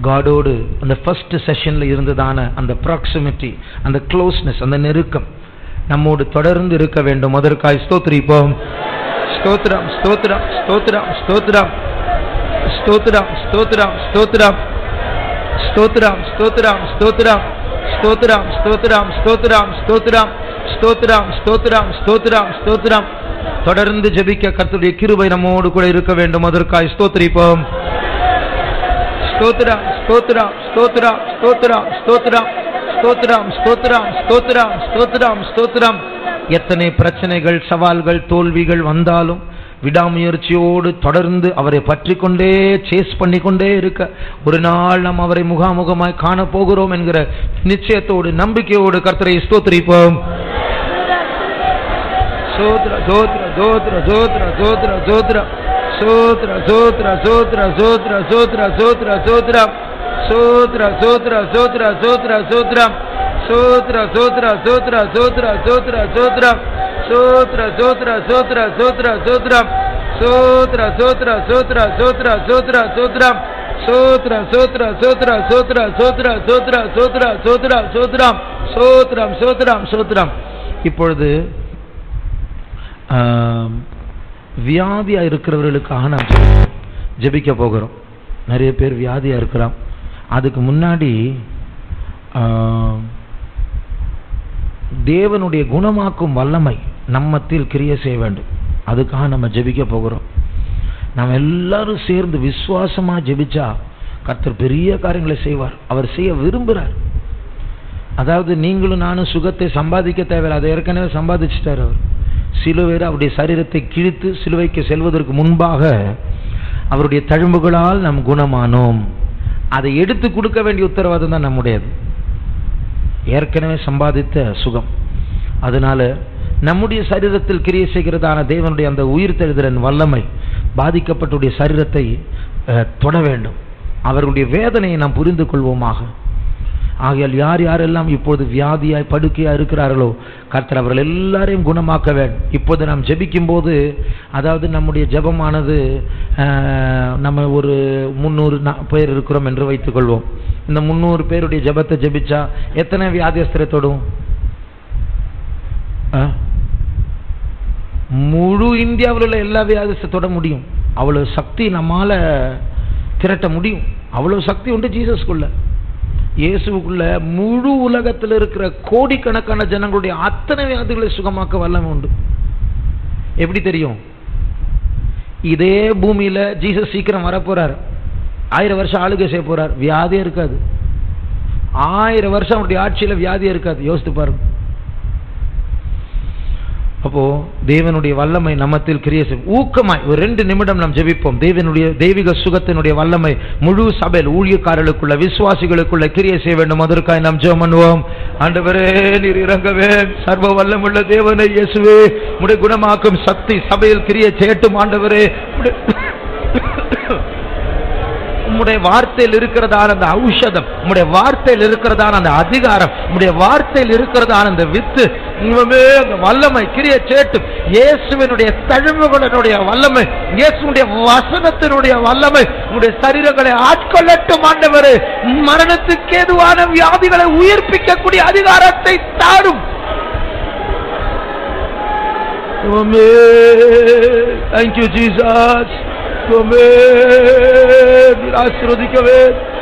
காடோடு அந்த ஃபர்ஸ்ட் செஷன்ல இருந்ததான அந்த ப்ராக்சிமிட்டி அந்த க்ளோஸ்னஸ் அந்த நெருக்கம் நம்மோடு தொடர்ந்து இருக்க வேண்டும் அதற்காய் ஸ்தோத்திரிப்போம் ஸ்தோத்திரம் ஸ்தோத்திரம் ஸ்தோத்திரம் ஸ்தோத்திரம் ஸ்தோத்திரம் ஸ்தோத்திரம் ஸ்தோத்திரம் ஸ்தோத்திரம் ஸ்தோத்திரம் ஸ்தோத்திரம் ஸ்தோத்திரம் ஸ்தோத்திரம் ஸ்தோத்திரம் ஸ்தோத்திரம் ஸ்தோத்திரம் ஸ்தோத்திரம் ஸ்தோத்திரம் ஸ்தோத்திரம் தொடர்ந்து ஜெபிக்க கர்த்தருடைய கிருபை நம்மோடு கூட இருக்க வேண்டும் அதற்காய் ஸ்தோத்திரிப்போம் ஸ்தோத்திரம் ஸ்தோத்திரம் ஸ்தோத்திரம் ஸ்தோத்திரம் ஸ்தோத்திரம் ஸ்தோத்திரம் ஸ்தோத்திரம் ஸ்தோத்திரம் ஸ்தோத்திரம் ஸ்தோத்திரம் எத்தனை பிரச்சனைகள் சவால்கள் தோல்விகள் வந்தாலும் விடாமுயற்சியோடு தொடர்ந்து அவரை பற்றி கொண்டே சேஸ் பண்ணி கொண்டே இருக்க ஒரு நாள் நாம் அவரை முகாமுகமாய் காண போகிறோம் என்கிற நிச்சயத்தோடு நம்பிக்கையோடு கர்த்தரை ஸ்தோத்திரிப்போம் சோத்ர சோத்ர சோத்ர சோத்ர சோத்ர சோத்ர சோத்ர சோத்ர சோத்ர சோத்ர சோத்ர சோத்ர சோத்ர சோத்ர சோத்ர சோத்ர சோத்ர சோத்ரம் சோத்ர சோத்ர சோத்ர சோத்ர சோத்ர சோத்ரம் சோத்ர சோத்ர சோத்ர சோத்ர சோத்ரம் சோத்ர சோத்ர சோத்ர சோத்ர சோத்ர சோத்ரம் சோத்ர சோத்ர சோத்ர சோத்ர சோத்ர சோத்ர சோத்ர சோத்ர சோத்ரம் சோத்ரம் சோத்ரம் சோத்ரம் இப்பொழுது ஆம், வியாதியா இருக்கிறவர்களுக்காக நாம் ஜெபிப்போம். ஜெபிக்க போகிறோம் நிறைய பேர் வியாதியா இருக்கிறான் அதுக்கு முன்னாடி ஆம், தேவனுடைய குணமாக்கும் வல்லமை நம்மத்தில் கிரிய செய்ய வேண்டும் அதுக்காக நம்ம ஜெபிக்க போகிறோம் நாம் எல்லாரும் சேர்ந்து விசுவாசமா ஜெபிச்சா கர்த்தர் பெரிய காரியங்களை செய்வார் அவர் செய்ய விரும்புகிறார் அதாவது நீங்களும் நானும் சுகத்தை சம்பாதிக்க தேவையில்லை அதை ஏற்கனவே சம்பாதிச்சிட்டார் அவர் சிலுவையில் அவருடைய சரீரத்தை கிழித்து சிலுவைக்கு செல்வதற்கு முன்பாக அவருடைய தழும்புகளால் நாம் குணமானோம் அதை எடுத்து கொடுக்க வேண்டிய உத்தரவாதம் தான் நம்முடையது ஏற்கனவே சம்பாதித்த சுகம் அதனால நம்முடைய சரீரத்தில் கிரியை செய்கிறதான தேவனுடைய அந்த உயிர் தெழுதலின் வல்லமை பாதிக்கப்பட்டுடைய சரீரத்தை அஹ், தொட வேண்டும் அவர்களுடைய வேதனையை நாம் புரிந்து கொள்வோமாக ஆகையால் யார் யாரெல்லாம் இப்போது வியாதியாய் படுக்கையா இருக்கிறார்களோ கர்த்தர் அவர்கள் எல்லாரையும் குணமாக்க வேண்டும் இப்போது நாம் ஜெபிக்கும் போது அதாவது நம்முடைய ஜெபமானது அஹ், நம்ம ஒரு முந்நூறு பேர் இருக்கிறோம் என்று வைத்துக் கொள்வோம் இந்த முந்நூறு பேருடைய ஜெபத்தை ஜெபிச்சா எத்தனை வியாதியஸ்தரை தொடும் ஆ? முழு இந்தியாவில் உள்ள எல்லா வியாதியஸ்தை தொட முடியும் அவ்வளவு சக்தி நம்மால திரட்ட முடியும் அவ்வளவு சக்தி உண்டு ஜீசஸ்குள்ள இயேசுவுக்குள்ள முழு உலகத்தில் இருக்கிற கோடிக்கணக்கான ஜனங்களுடைய அத்தனை வியாதிகளை சுகமாக்க வல்லமை உண்டு எப்படி தெரியும் இதே பூமியில ஜீசஸ் சீக்கிரம் வரப்போறார் ஆயிரம் வருஷம் ஆளுகை செய்ய போறார் வியாதியே இருக்காது ஆயிரம் வருஷம் அவருடைய ஆட்சியில வியாதியே இருக்காது யோசித்து பாருங்க அப்போ தேவனுடைய வல்லமை நம்மத்தில் கிரியை செய்யும் ஊக்கமாய் ஒரு ரெண்டு நிமிடம் நாம் ஜெபிப்போம் தேவனுடைய தெய்வீக சுகத்தினுடைய வல்லமை முழு சபையில் ஊழியக்காரர்களுக்குள்ள விசுவாசிகளுக்குள்ள கிரியை செய்ய வேண்டும் அதற்காக நாம் ஜெபம் பண்ணுவோம் ஆண்டவரே நீர் இறங்கவே சர்வ வல்லமுள்ள தேவனை இயேசுவே உடைய குணமாக்கும் சக்தி சபையில் கிரியை செய்யட்டும் ஆண்டவரே உம்முடைய- உம்முடைய வார்த்தையில் இருக்கிறதான அந்த ஔஷதம் உம்முடைய வார்த்தையில் இருக்கிறதான அந்த அதிகாரம் உம்முடைய வார்த்தையில் இருக்கிறதான அந்த வித்து இவமே அந்த வல்லமை கிரிய சேட்டும் இயேசுவினுடைய தழும்புகளினுடைய வல்லமை இயேசுடைய வசனத்தினுடைய வல்லமை உம்முடைய சரீரங்களை ஆட்கொள்ளட்டும் ஆண்டவரே மரணத்துக்கு ஏதுவான வியாதிகளை உயிர்ப்பிக்கக்கூடிய அதிகாரத்தை தாரும் Amen. Thank you, Jesus. Amen. நீர் ஆசீர்வதிக்கவே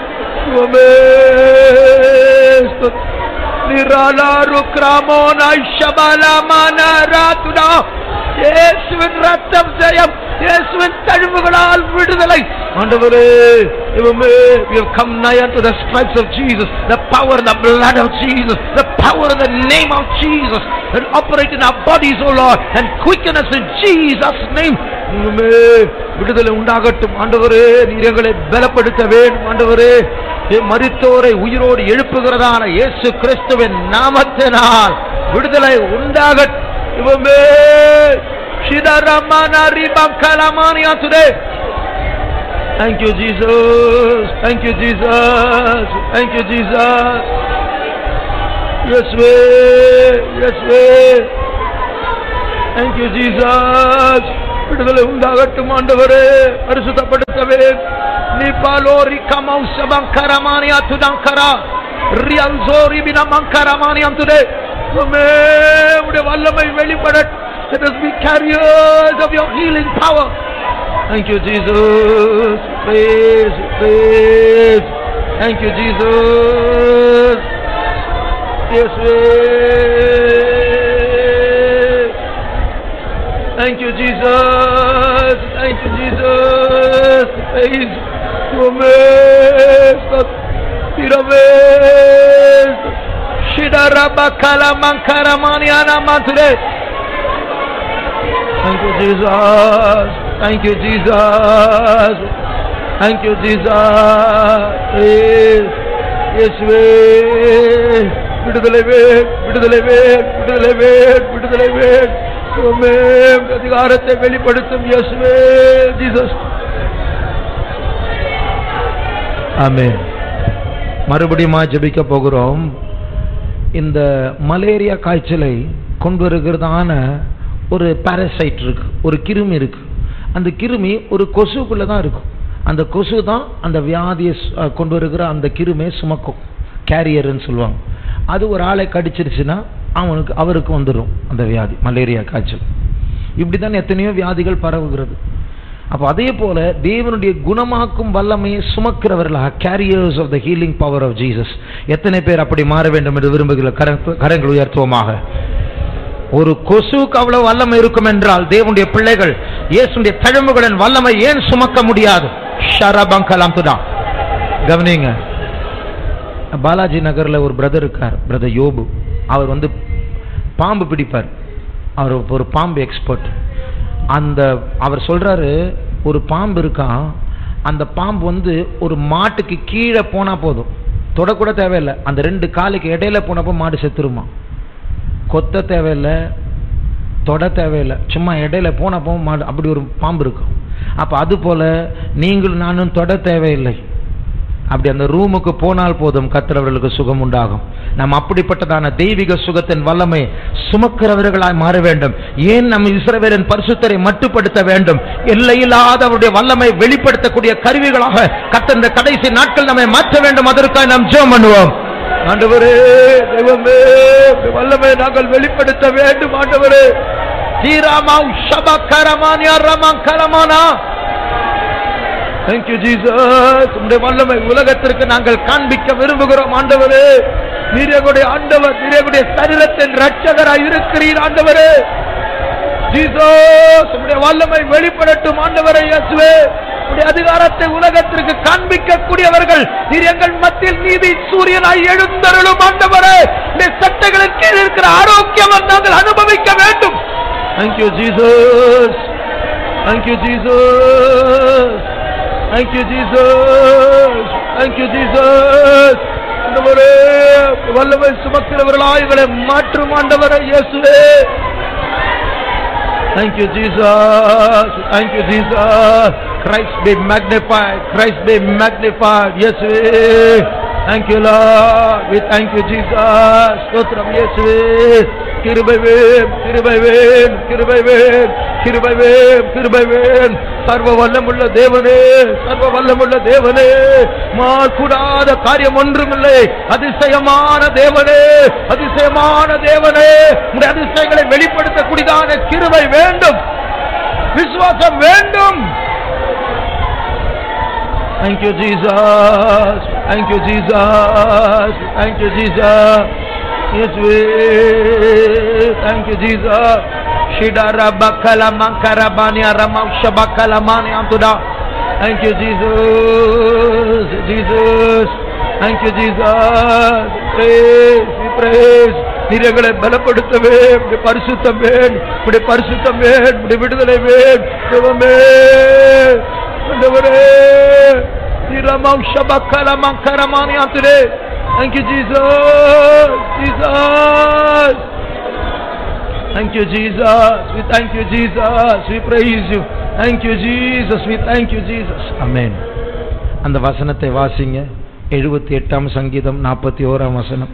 Amen. நிராலாரு கிராமோனா ஷபலமனராத்துனா இயேசுவின் ரத்தம் ஜெயம் இயேசுவின் தழும்புகளால் விடுதலை ஆண்டவரே இவமே we have come nigh unto the stripes of Jesus the power in the blood of Jesus the power in the name of Jesus that operate in our bodies oh Lord and quicken us in Jesus name இவமே விடுதலை உண்டாகட்டும் ஆண்டவரே நீர் எங்களை பலப்படுத்த வேண்டும் ஆண்டவரே என் மரித்தோரை உயிரோடு எழுப்புகிறதான இயேசு கிறிஸ்துவின் நாமத்தினால் விடுதலை உண்டாகட்டும் இவமே Shidaramana ribam kalamania today. Thank you, Jesus. Thank you, Jesus. Thank you, Jesus. Yes, way. Yes, way. Thank you, Jesus. விடுதலை உண்டாகட்டும் ஆண்டவரே பரிசுத்தப்படுத்தவே நீ பாலோரி கமௌ சபங்கரமானியா துதங்கரா ரியல்சோரி பினமங்கரமானியம் துடே உம்மே உடைய வல்லமை வெளிப்பட let us be carriers of your healing power thank you jesus praise praise thank you jesus yes thank you jesus thank you jesus praise Umme, Tiraves, Shidarabakala Mankaramaniana Manture. Thank you, Jesus. Thank you, Jesus. Thank you, Jesus. Yes, yes, way. விடுதலை வேட் விடுதலை வேட் விடுதலை வேட் விடுதலை வேட் உம்மே அதிகாரத்தை வெளிப்படுத்தும் இயேசுவே ஜீசஸ் ஆமென் மறுபடியும் ஜெபிக்க போகிறோம் இந்த மலேரியா காய்ச்சலை கொண்டு வருகிறதான ஒரு பாரசைட் இருக்கு ஒரு கிருமி இருக்கு அந்த கிருமி ஒரு கொசுக்குள்ள தான் இருக்கும் அந்த கொசு தான் அந்த வியாதியை சு- அஹ் கொண்டு வருகிற அந்த கிருமியை சுமக்கும் கேரியர்னு சொல்லுவாங்க அது ஒரு ஆளை கடிச்சிருச்சுன்னா அவனுக்கு அவருக்கு வந்துடும் அந்த வியாதி மலேரியா காய்ச்சல் இப்படி தான் எத்தனையோ வியாதிகள் பரவுகிறது அப்போ அதே போல தேவனுடைய குணமாக்கும் வல்லமையை சுமக்கிறவர்களாக carriers of the healing power of Jesus எத்தனை பேர் அப்படி மாற வேண்டும் என்று விரும்புகிற கர- கரங்கள் உயர்த்துவோமாக ஒரு கொசுவுக்கு அவ்வளவு வல்லமை இருக்கும் என்றால் தேவனுடைய பிள்ளைகள் இயேசுடைய தழும்புகளின் வல்லமை ஏன் சுமக்க முடியாது ஷரபங்கலாம் துதான் கவனிங்க பாலாஜி நகர்ல ஒரு பிரதர் இருக்கார் பிரதர் யோபு அவர் வந்து பாம்பு பிடிப்பார் அவர் ஒரு பாம்பு எக்ஸ்பர்ட் அந்த அவர் சொல்றாரு ஒரு பாம்பு இருக்கான் அந்த பாம்பு வந்து ஒரு மாட்டுக்கு கீழே போனா போதும் தொடக்கூட தேவையில்லை அந்த ரெண்டு காலுக்கு இடையில போனப்போ மாடு செத்துருமா கொத்த தேவையில்லை தொட தேவையில்லை சும்மா இடையில போனப்போ மாடு அப்படி ஒரு பாம்பு இருக்கும் அப்ப அது போல நீங்களும் நானும் தொட தேவையில்லை அப்படி அந்த ரூமுக்கு போனால் போதும் கத்திரவர்களுக்கு சுகம் உண்டாகும் நாம் அப்படிப்பட்டதான தெய்வீக சுகத்தின் வல்லமை சுமக்கிறவர்களாய் மாற வேண்டும் ஏன் நம்ம இஸ்ரவேலின் பரிசுத்தரை மட்டுப்படுத்த வேண்டும் எல்லையில்லாத அவருடைய வல்லமை வெளிப்படுத்தக்கூடிய கருவிகளாக கத்த இந்த கடைசி நாட்கள் நம்மை மாற்ற வேண்டும் அதற்காக நாம் ஜெபம் பண்ணுவோம் ஆண்டவரே தெய்வமே உம்முடைய வல்லமை நாங்கள் வெளிப்படுத்த வேண்டும் ஆண்டவரே தீராமா உஷபகரமானியா ரமங்கரமானா Thank you, Jesus. உம்முடைய வல்லமை உலகத்திற்கு நாங்கள் காண்பிக்க விரும்புகிறோம் ஆண்டவரே நீரகுடைய ஆண்டவர் நீரகுடைய சரீரத்தின் ரட்சகராய் இருக்கிறீர் ஆண்டவரே ஜீசஸ் உம்முடைய வல்லமை வெளிப்படட்டும் ஆண்டவரே இயேசுவே உம்முடைய அதிகாரத்தை உலகத்திற்கு காண்பிக்க கூடியவர்கள் நீர் எங்கள் மத்தியில் நீதி சூரியனாய் எழுந்தருளும் ஆண்டவரே இந்த சட்டைகளின் கீழ் இருக்கிற ஆரோக்கியம் நாங்கள் அனுபவிக்க வேண்டும் Thank you, Jesus. Thank you, Jesus. Thank you, Jesus. Thank you, Jesus. ஆண்டவரே வல்லமை சுமக்கிறவர்களாய் இவளை மாற்றும் ஆண்டவரே இயேசுவே Thank you, Jesus. Thank you, Jesus. Christ be magnified. Christ be magnified. Yes, we. Thank you, Lord. We thank you, Jesus. ஸ்தோத்திரம் இயேசுவே கிருபை வேம் கிருபை வேம் கிருபை வேம் கிருபை வேம் கிருபை வேம் சர்வ வல்லமுள்ள தேவனே சர்வ வல்லமுள்ள தேவனே மாற்கூடாத காரியம் ஒன்றுமில்லை அதிசயமான தேவனே அதிசயமான தேவனே உடைய அதிசயங்களை வெளிப்படுத்தக்கூடியதான கிருபை வேண்டும் விசுவாசம் வேண்டும் Thank you, Jesus. Thank you, Jesus. Thank you, Jesus. Yes, we. Thank you, Jesus. Shidara bakala mankara bania rama shabakala mani amtuda. Thank you, Jesus. Jesus. Thank you, Jesus. Praise, we praise. நீர் எங்களை பலப்படுத்தவே இப்படி பரிசுத்தம் van இப்படி பரிசுத்தம் van இப்படி விடுதலை van தேவமே ஆண்டவரே நீரமாம் ஷபக்கலமாம் கரமானியாம் today thank you jesus jesus thank you jesus we thank you jesus we praise you thank you jesus we thank you jesus amen அந்த வசனத்தை வாசிங்க எழுபத்தி எட்டாம் சங்கீதம் நாற்பத்தி ஓராம் வசனம்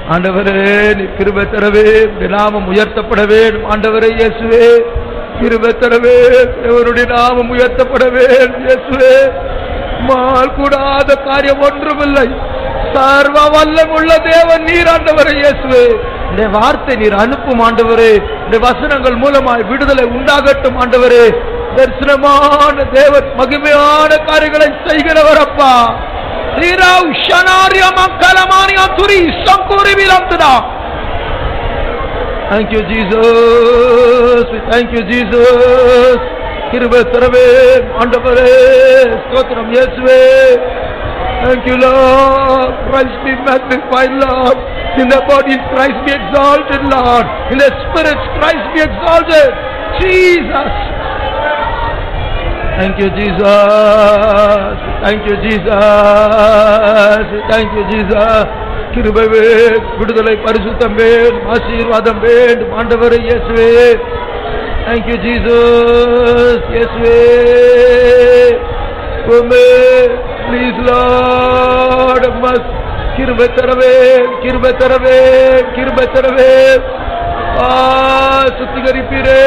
ஆண்டவரே நீ கிருபை தரவே உம்முடைய நாமம் உயர்த்தப்பட வேண்டும் ஆண்டவரே இயேசுவே கிருபை தரவே தேவனுடைய நாமம் உயர்த்தப்பட வேண்டும் இயேசுவே மால் கூடாத காரியம் ஒன்றுமில்லை சர்வ வல்லமுள்ள தேவன் நீர் ஆண்டவரே இயேசுவே இந்த வார்த்தை நீர் அனுப்பும் ஆண்டவரே இந்த வசனங்கள் மூலமாய் விடுதலை உண்டாகட்டும் ஆண்டவரே தரிசனமான தேவன் மகிமையான காரியங்களை செய்கிறவர் அப்பா ஸ்ரீராவ் ஷனாரியா மக்களமானியா துரி சங்கூரி விலந்துடா Thank you, Jesus. We Thank you, Jesus. கிருபை தரவே ஆண்டவரே ஸ்தோத்திரம் இயேசுவே Thank you, Lord. Christ be magnified, Lord. In the body, Christ be exalted, Lord. In the spirit, Christ be exalted. Jesus. Thank you, Jesus. Thank you, Jesus. Thank you, Jesus. கிருபை வேணும், விடுதலை பரிசுத்தம் வேண்டும் ஆசீர்வாதம் வேண்டும் ஆண்டவரே இயேசுவே Thank you, Jesus. இயேசுவே உம்மே ப்ளீஸ் லார்ட் மஸ் கிருபை தரவே கிருபை தரவே கிருபை தரவே ஆ சுத்திகரிப்பீரே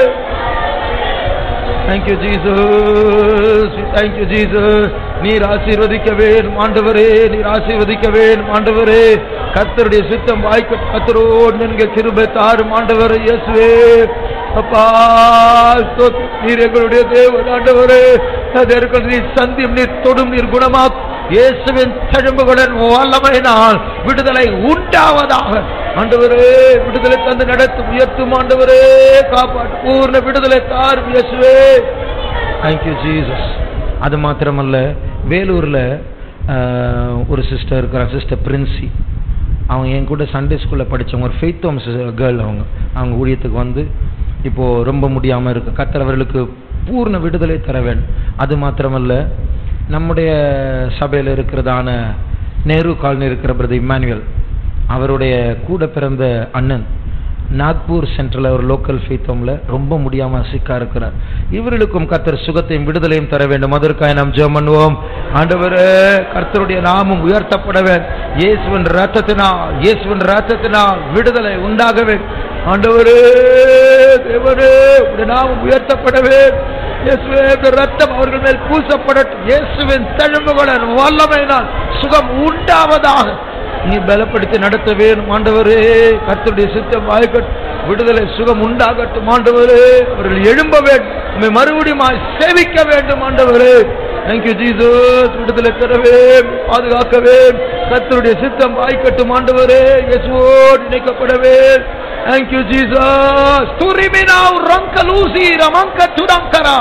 Thank you, Jesus. Thank you, Jesus. நீர் ஆசீர்வதிக்க வேண்டும் ஆண்டவரே நீர் ஆசீர்வதிக்க வேண்டும் ஆண்டவரே கர்த்தருடைய சித்தம் வாய்க்க கத்தரோடு நின்க கிருபை தாரும் ஆண்டவரே இயேசுவே அப்பா ஸ்தோத்திரம். நீர் எங்களுடைய தேவன் ஆண்டவரே அதற்கு நீர் சந்தியும் நீர் தொடும் நீர் குணமாக்கும் இயேசுவின் தழும்புகளுடன் வல்லமையினால் விடுதலை உண்டாவதாக ஆண்டவரே விடுதலை தந்து நடத்தும் உயர்த்தும் ஆண்டவரே காப்பாற்று பூர்ண விடுதலை தாரும் இயேசுவே தேங்க்யூ ஜீசஸ் அது மாத்திரமல்ல வேலூர்ல ஆஹ், ஒரு சிஸ்டர் இருக்கிறாங்க சிஸ்டர் பிரின்சி அவங்க என் கூட சண்டே ஸ்கூல்ல படிச்சவங்க ஒரு ஃபெய்த் ஹோம்ஸ் கேர்ள் அவங்க அவங்க ஊழியத்துக்கு வந்து இப்போ ரொம்ப முடியாம இருக்கு கர்த்தர் அவர்களுக்கு பூர்ண விடுதலை தர வேண்டும் அது மாத்திரமல்ல நம்முடைய சபையில் இருக்கிறதான நேரு காலனி இருக்கிற பிரதர் இம்மானுவேல் அவருடைய கூட பிறந்த அண்ணன் நாக்பூர் சென்ட்ரல் ஒரு லோக்கல் ஃபீத்தோம்ல ரொம்ப முடியாம சிக்கா இருக்கிறார் இவர்களுக்கும் கர்த்தர் சுகத்தையும் விடுதலையும் தர வேண்டும் அதற்காக நாம் ஜெபம் பண்ணுவோம் ஆண்டவரே கர்த்தருடைய நாமம் உயர்த்தப்பட வேண்டும் இயேசுவின் ரத்தத்தினால் இயேசுவின் ரத்தத்தினால் விடுதலை உண்டாக வேண்டும் ஆண்டவரே தேவரே உடைய நாமம் உயர்த்தப்பட வேண்டும் இயேசுவே உடைய ரத்தம் அவர்கள் மேல் பூசப்படட்டும் இயேசுவின் தழும்புகளின் வல்லமையினால் சுகம் உண்டாவதாக நீ பலப்படுத்தி நடத்த வேணும் ஆண்டவரே கர்த்தருடைய சித்தம் வாய்க்கட்டும் விடுதலை சுகம் உண்டாகட்டும் ஆண்டவரே அவர்கள் எழும்ப வேண்டும் உம்மை மறுபடியும் சேவிக்க வேண்டும் ஆண்டவரே தேங்க்யூ ஜீசஸ் விடுதலை தரவே பாதுகாக்கவே கர்த்தருடைய சித்தம் வாய்க்கட்டும் ஆண்டவரே இயேசுவோடு இணைக்கப்படவே தேங்க்யூ ஜீசஸ் துரிமினாவ் ரங்கலூசி ரமங்க துடங்கரா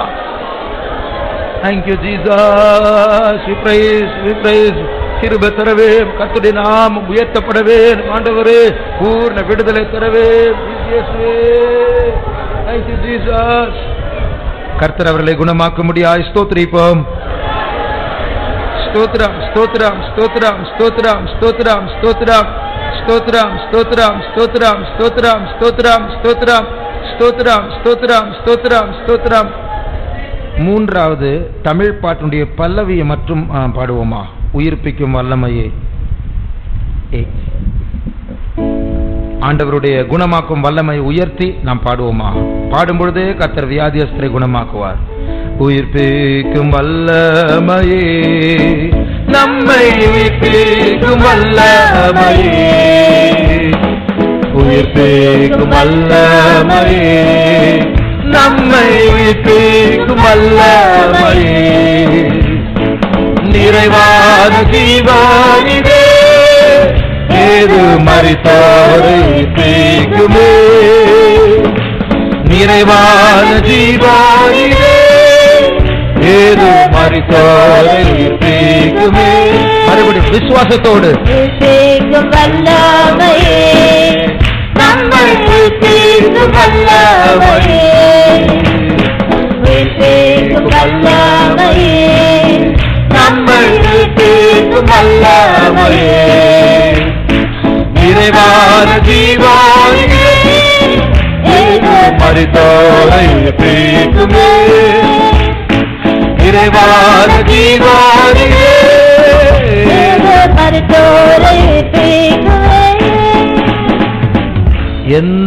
Thank you, Jesus. We praise, we praise. கிருபை தரவே கர்த்தருடைய நாமம் உயர்த்தப்படவே ஆண்டவரே பூர்ண விடுதலை தரவே இயேசுவே. Thank you, Jesus. கர்த்தர் அவர்களை குணமாக்க முடியாது ஸ்தோத்திரிப்போம் ஸ்தோத்ரம் ஸ்தோத்ரம் ஸ்தோத்ரம் ஸ்தோத்ரம் ஸ்தோத்ரம் ஸ்தோத்ரம் ஸ்தோத்ரம் ஸ்தோத்ரம் ஸ்தோத்ரம் ஸ்தோத்ரம் ஸ்தோத்ரம் ஸ்தோத்ரம் ஸ்தோத்ரம் ஸ்தோத்ரம் ஸ்தோத்ரம் ஸ்தோத்ரம் மூன்றாவது தமிழ் பாட்டினுடைய பல்லவியை மற்றும் ஆ, பாடுவோமா உயிர்ப்பிக்கும் வல்லமையே ஏ. ஆண்டவருடைய குணமாக்கும் வல்லமையை உயர்த்தி நாம் பாடுவோமா பாடும் பொழுதே கர்த்தர் வியாதியஸ்தரை குணமாக்குவார் உயிர்ப்பிக்கும் வல்லமையே நம்மை உயிர்ப்பிக்கும் வல்லமையே உயிர்ப்பிக்கும் வல்லமையே நம்மை உயிர்ப்பிக்கும் வல்லமையே நிறைவான ஜீவானிதே ஏது மறித்தோரை உயிர்ப்பிக்குமே நிறைவான ஜீவானிதே ஏது மறித்தோரை உயிர்ப்பிக்குமே மறுபடியும் விசுவாசத்தோடு உயிர்ப்பிக்கும் வல்லமையே நம்மை உயிர்ப்பிக்கும் வல்லமையே உயிர்ப்பிக்கும் வல்லமையே நம்மை உயிர்ப்பிக்கும் வல்லமையே நிறைவான ஜீவானிதே ஏது மறித்தோரை உயிர்ப்பிக்குமே நிறைவான ஜீவானிதே மருத்தோரை உயிர்ப்பிக்குமே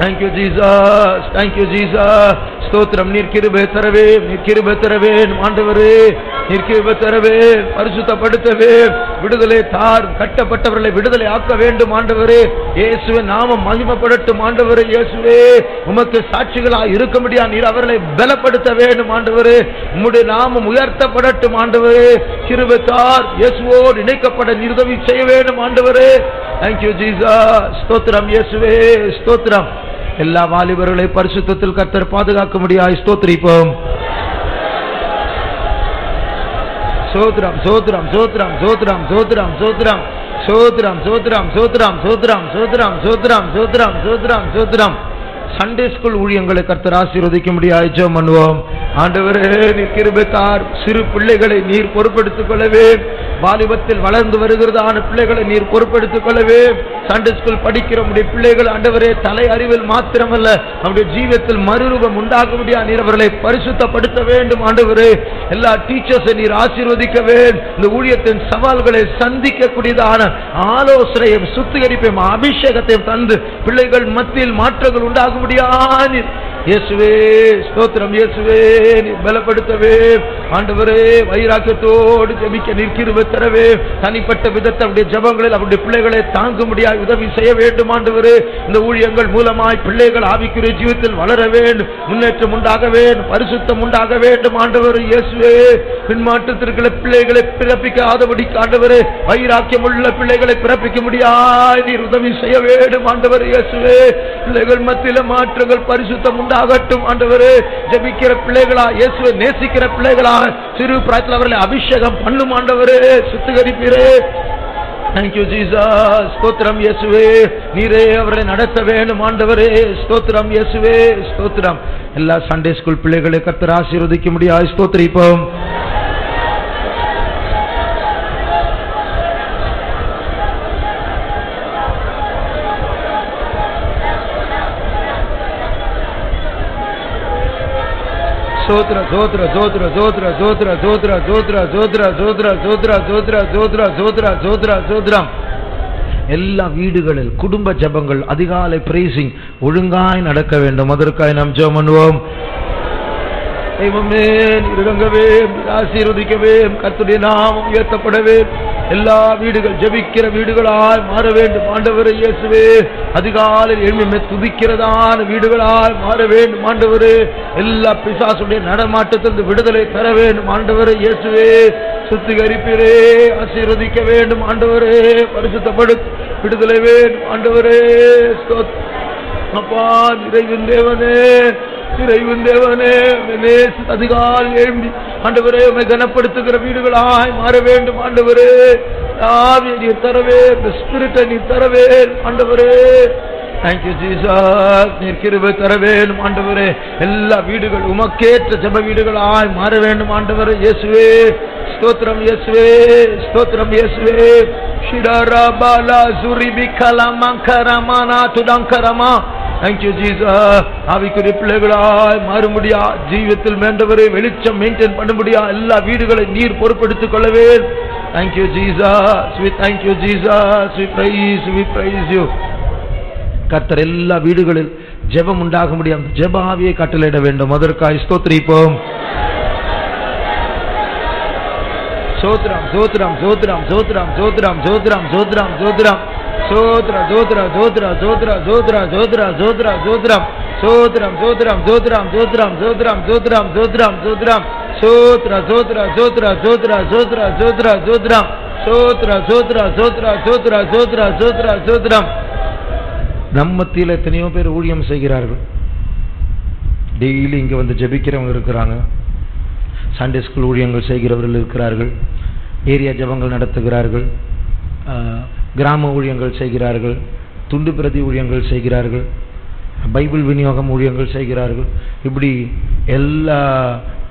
தேங்க்யூ ஜீசஸ் தேங்க்யூ ஜீசஸ் ஸ்தோத்திரம் நீர் கிருபை தரவே நீர் கிருபை தரவே ஆண்டவரே நீர் கிருபை தரவே பரிசுத்தப்படுத்தவே விடுதலை தார் கட்டப்பட்டவர்களை விடுதலை ஆக்க வேண்டும் ஆண்டவரே இயேசுவே நாமம் மகிமைப்படட்டும் ஆண்டவரே இயேசுவே உமக்கு சாட்சிகளா இருக்க முடியா நீர் அவர்களை பலப்படுத்த வேண்டும் ஆண்டவரே உம்முடைய நாமம் உயர்த்தப்படட்டும் ஆண்டவரே கிருபை தார் இயேசுவோடு இணைக்கப்பட நீர் உதவி செய்ய வேண்டும் ஆண்டவரே தேங்க்யூ ஜீசா ஸ்தோத்திரம் இயேசுவே ஸ்தோத்திரம் எல்லா வாலிபர்களை பரிசுத்தத்தில் கர்த்தர் பாதுகாக்க முடியாது ஸ்தோத்திரிப்போம் சோத்ரம் சோத்ரம் சோத்ரம் சோத்ரம் சோத்ரம் சோத்ரம் சோத்ரம் சோத்ரம் சோத்ரம் சோத்ரம் சோத்ரம் சோத்ரம் சோத்ரம் சோத்ரம் சோத்ரம் சண்டே ஸ்கூல் ஊழியங்களை கர்த்தர் ஆசீர்வதிக்க முடியாது ஜெபம் பண்ணுவோம் ஆண்டவரே நீர் கிருபைத்தார் சிறு பிள்ளைகளை நீர் பொறுப்பெடுத்துக் கொள்ளவே வாலிபத்தில் வளர்ந்து வருகிறதான பிள்ளைகளை நீர் பொறுப்பெடுத்துக் கொள்ளவே சண்டே ஸ்கூல் படிக்கிற உடைய பிள்ளைகள் ஆண்டவரே தலை அறிவில் மாத்திரமல்ல அவருடைய ஜீவத்தில் மறுரூபம் உண்டாக முடியாது நீர் அவர்களை பரிசுத்தப்படுத்த வேண்டும் ஆண்டவரே எல்லா டீச்சர்ஸை நீர் ஆசீர்வதிக்க வேண்டும் இந்த ஊழியத்தின் சவால்களை சந்திக்கக்கூடியதான ஆலோசனையும் சுத்திகரிப்பையும் அபிஷேகத்தையும் தந்து பிள்ளைகள் மத்தியில் மாற்றங்கள் உண்டாக முடியாது இயேசுவே ஸ்தோத்திரம் இயேசுவே நீர் பலப்படுத்தவே ஆண்டவரே வைராக்கியத்தோடு ஜெபிக்க நிற்கிருவ தரவே தனிப்பட்ட விதத்தை அவருடைய ஜெபங்களில் அவருடைய பிள்ளைகளை தாங்க முடியாது உதவி செய்ய வேண்டும் ஆண்டவரே இந்த ஊழியங்கள் மூலமாய் பிள்ளைகள் ஆவிக்குரிய ஜீவித்தில் வளர வேண்டும் முன்னேற்றம் உண்டாக வேண்டும் பரிசுத்தம் உண்டாக வேண்டும் ஆண்டவர் இயேசுவே பின்மாற்றத்திற்குள்ள பிள்ளைகளை பிறப்பிக்காதபடி ஆண்டவரே வைராக்கியம் உள்ள பிள்ளைகளை பிறப்பிக்க முடியாது நீர் உதவி செய்ய வேண்டும் ஆண்டவர் இயேசுவே பிள்ளைகள் மத்தியில மாற்றங்கள் பரிசுத்தம் உண்டாகட்டும் ஆண்டவரே ஜெபிக்கிற பிள்ளைகளா இயேசுவை நேசிக்கிற பிள்ளைகளா சிறு பிராயத்தில் அவர்களை அபிஷேகம் பண்ணும் ஆண்டவரே சுத்திகரிப்பீரே தேங்க்யூ ஜீசா ஸ்தோத்திரம் இயேசுவே நீரே அவர்களை நடத்த வேண்டும் ஆண்டவரே ஸ்தோத்திரம் இயேசுவே ஸ்தோத்திரம் எல்லா சண்டே ஸ்கூல் பிள்ளைகளை கர்த்தர் ஆசீர்வதிக்க முடியாது ஸ்தோத்திரிப்போம் சோத்ர சோத்ர சோத்ர சோத்ர சோத்ர சோத்ர சோத்ர சோத்ர சோத்ர சோத்ர சோத்ர சோத்ர சோத்ர சோத்ர சோத்ரம் எல்லா வீடுகளில் குடும்ப ஜபங்கள் அதிகாலை பிரேசிங் ஒழுங்காய் நடக்க வேண்டும் அதற்காய் நாம் ஜெபம் பண்ணுவோம் தெய்வமே நீர் இறங்கவே நீர் ஆசீர்வதிக்கவே கர்த்தருடைய நாமம் உயர்த்தப்படவே எல்லா வீடுகள் ஜெபிக்கிற வீடுகளாய் மாற வேண்டும் ஆண்டவரே இயேசுவே அதிகாலையில் எழுமி துதிக்கிறதான வீடுகளாய் மாற வேண்டும் ஆண்டவரே எல்லா பிசாசுடைய நடமாட்டத்திலிருந்து விடுதலை தர வேண்டும் ஆண்டவரே இயேசுவே சுத்திகரிப்பிரே ஆசீர்வதிக்க வேண்டும் ஆண்டவரே பரிசுத்தப்படு விடுதலை வேண்டும் ஆண்டவரே ஸ்தோத்~ அப்பா நிறைவின் தேவனே இறைவன் தேவனே உம்மை நேசி அதிகால் எழும்பி ஆண்டவரே உம்மை கனப்படுத்துகிற வீடுகளாய் மாற வேண்டும் ஆண்டவரே ஆவியை நீர் தரவே ஸ்பிரிட்டை நீர் தரவே ஆண்டவரே தேங்க்யூ ஜீசஸ் நீர் கிருபை தர வேண்டும் ஆண்டவரே எல்லா வீடுகள் உமக்கேற்ற ஜெப வீடுகளாய் மாற வேண்டும் ஆண்டவரே இயேசுவே ஸ்தோத்திரம் இயேசுவே ஸ்தோத்திரம் இயேசுவே ஷிடாரா பாலா சுரிபி கலமா கரமானா துடங்கரமா தேங்க்யூ ஜீசா ஆவிக்குரிய பிள்ளைகளாய் மாறும்படியா ஜீவத்தில் வேண்டவரை வெளிச்சம் மெயின்டைன் பண்ண முடியா எல்லா வீடுகளை நீர் பொறுப்படுத்திக் கொள்ளவே thank you Jesus we thank you Jesus we praise we praise you கர்த்தர் எல்லா வீடுகளில் ஜெபம் உண்டாக முடியும் ஜெப ஆவியை கட்டளையிட வேண்டும் அதற்காய் ஸ்தோத்திரிப்போம் சோத்ரம் சோத்ரம் சோத்ரம் சோத்ரம் சோத்ரம் சோத்ரம் சோத்ரம் சோத்ரம் சோத்ர சோத்ர சோத்ர சோத்ர சோத்ர சோத்ர சோத்ர சோத்ரம் சோத்ரம் சோத்ரம் சோத்ரம் சோத்ரம் சோத்ரம் சோத்ரம் சோத்ரம் சோத்ரம் சோத்ர சோத்ர சோத்ர சோத்ர சோத்ர சோத்ர சோத்ரம் சோத்ர சோத்ர சோத்ர சோத்ர சோத்ர சோத்ர சோத்ரம் நம்மத்தியில் எத்தனையோ பேர் ஊழியம் செய்கிறார்கள் டெய்லி இங்கே வந்து ஜெபிக்கிறவங்க இருக்கிறாங்க சண்டே ஸ்கூல் ஊழியங்கள் செய்கிறவர்கள் இருக்கிறார்கள் ஏரியா ஜபங்கள் நடத்துகிறார்கள் ஆஹ், கிராம ஊழியங்கள் செய்கிறார்கள் துண்டு பிரதி ஊழியங்கள் செய்கிறார்கள் பைபிள் விநியோகம் ஊழியங்கள் செய்கிறார்கள் இப்படி எல்லா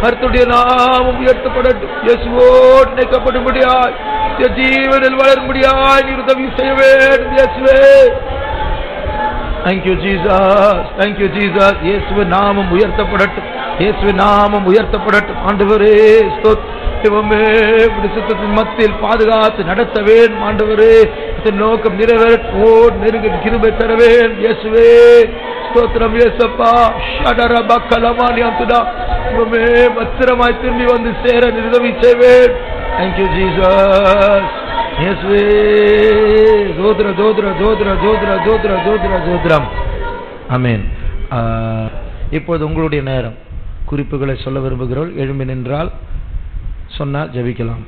கர்த்தருடைய நாமம் உயர்த்தப்படட்டும் இயேசுவோடு இணைக்கப்படும்படியாய் நித்திய ஜீவனில் வளரும்படியாய் நீர் உதவி செய்ய வேண்டும் இயேசுவே தேங்க்யூ ஜீசஸ் தேங்க்யூ ஜீசஸ் இயேசுவின் நாமம் உயர்த்தப்படட்டும் இயேசுவின் நாமம் உயர்த்தப்படட்டும் ஆண்டவரே ஸ்தோத்திரமே சித்தத்தின் மத்தியில் பாதுகாத்து நடத்த வேண்டும் ஆண்டவரே இதன் நோக்கம் நிறைவேற்றோடு நெருங்க கிருபை தர வேண்டும் இயேசுவே ஸ்தோத்திரம் இயேசப்பா ஷடர பக்கலமானி அந்துடா இவமே பத்திரமாய் திரும்பி வந்து சேர நிறுதவி செய்வேன் தேங்க்யூ ஜீசஸ் இயேசுவே ஜோத்ர ஜோத்ர ஜோத்ர ஜோத்ர ஜோத்ர ஜோத்ர ஜோத்ரம் ஆமென் ஆ, இப்போது உங்களுடைய நேரம் குறிப்புகளை சொல்ல விரும்புகிறோம் எழும்பி நின்றால் சொன்னால் ஜெபிக்கலாம்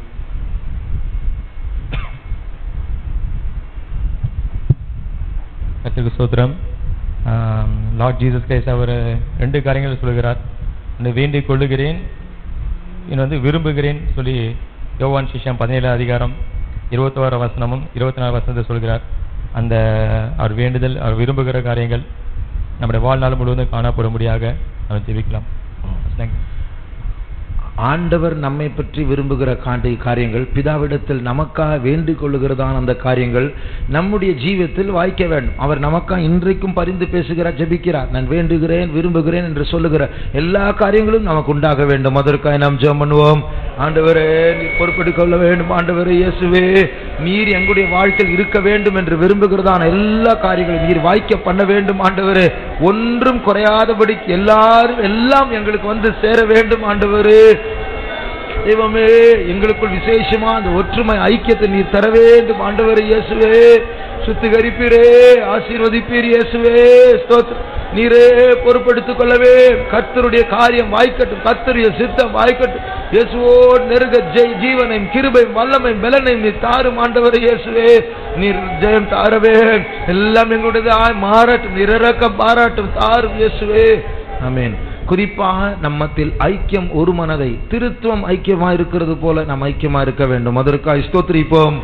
கத்திற்கு சோத்திரம் லார்ட் ஜீசஸ் கிரைஸ்ட் அவர் ரெண்டு காரியங்கள் சொல்கிறார் ஒன்று வேண்டிக் கொள்ளுகிறேன் இன்னும் வந்து விரும்புகிறேன் சொல்லி யோவான் சிஷ்யம் பதினேழு அதிகாரம் இருபத்தோரு வசனமும் இருபத்தி நாலு வசனத்தை சொல்கிறார் அந்த அவர் வேண்டுதல் அவர் விரும்புகிற காரியங்கள் நம்முடைய வாழ்நாள் முழுவதும் காணப்படும்படியாக நம்ம ஜெபிக்கலாம் Thank you. ஆண்டவர் நம்மை பற்றி விரும்புகிற காண்டி காரியங்கள் பிதாவிடத்தில் நமக்காக வேண்டிக் கொள்ளுகிறதான அந்த காரியங்கள் நம்முடைய ஜீவியத்தில் வாய்க்க வேண்டும் அவர் நமக்காக இன்றைக்கும் பரிந்து பேசுகிறார் ஜெபிக்கிறார் நான் வேண்டுகிறேன் விரும்புகிறேன் என்று சொல்லுகிற எல்லா காரியங்களும் நமக்கு உண்டாக வேண்டும் அதற்காக நாம் ஜெபம் பண்ணுவோம் ஆண்டவரே நீர் பொறுப்பெடுக்க கொள்ள வேண்டும் ஆண்டவரே இயேசுவே நீர் எங்களுடைய வாழ்க்கையில் இருக்க வேண்டும் என்று விரும்புகிறதான எல்லா காரியங்களும் நீர் வாய்க்க பண்ண வேண்டும் ஆண்டவரே ஒன்றும் குறையாதபடி எல்லாரும் எல்லாம் எங்களுக்கு வந்து சேர வேண்டும் ஆண்டவரே தெய்வமே எங்களுக்குள் விசேஷமா அந்த ஒற்றுமை ஐக்கியத்தை நீர் தர வேண்டும் ஆண்டவரே இயேசுவே சுத்திகரிப்பீரே ஆசீர்வதிப்பீர் இயேசுவே ஸ்தோத்திரம் நீரே பொறுப்பெடுத்துக் கொள்ளவே கர்த்தருடைய காரியம் வாய்க்கட்டும் கர்த்தருடைய சித்தம் வாய்க்கட்டும் இயேசுவோடு நெருக ஜெய் ஜீவனையும் கிருபையும் வல்லமையும் பலனையும் நீர் தாரும் ஆண்டவரே இயேசுவே நீர் ஜெயம் தாரவே எல்லாம் எங்களுடையதாய் மாறட்டும் நிரக்கம் பாராட்டும் தாரும் இயேசுவே ஆமென் குறிப்பாக நம்மத்தில் ஐக்கியம் ஒரு மனதை திருத்துவம் ஐக்கியமா இருக்கிறது போல நாம் ஐக்கியமா இருக்க வேண்டும் அதற்காக ஸ்தோத்திரிப்போம்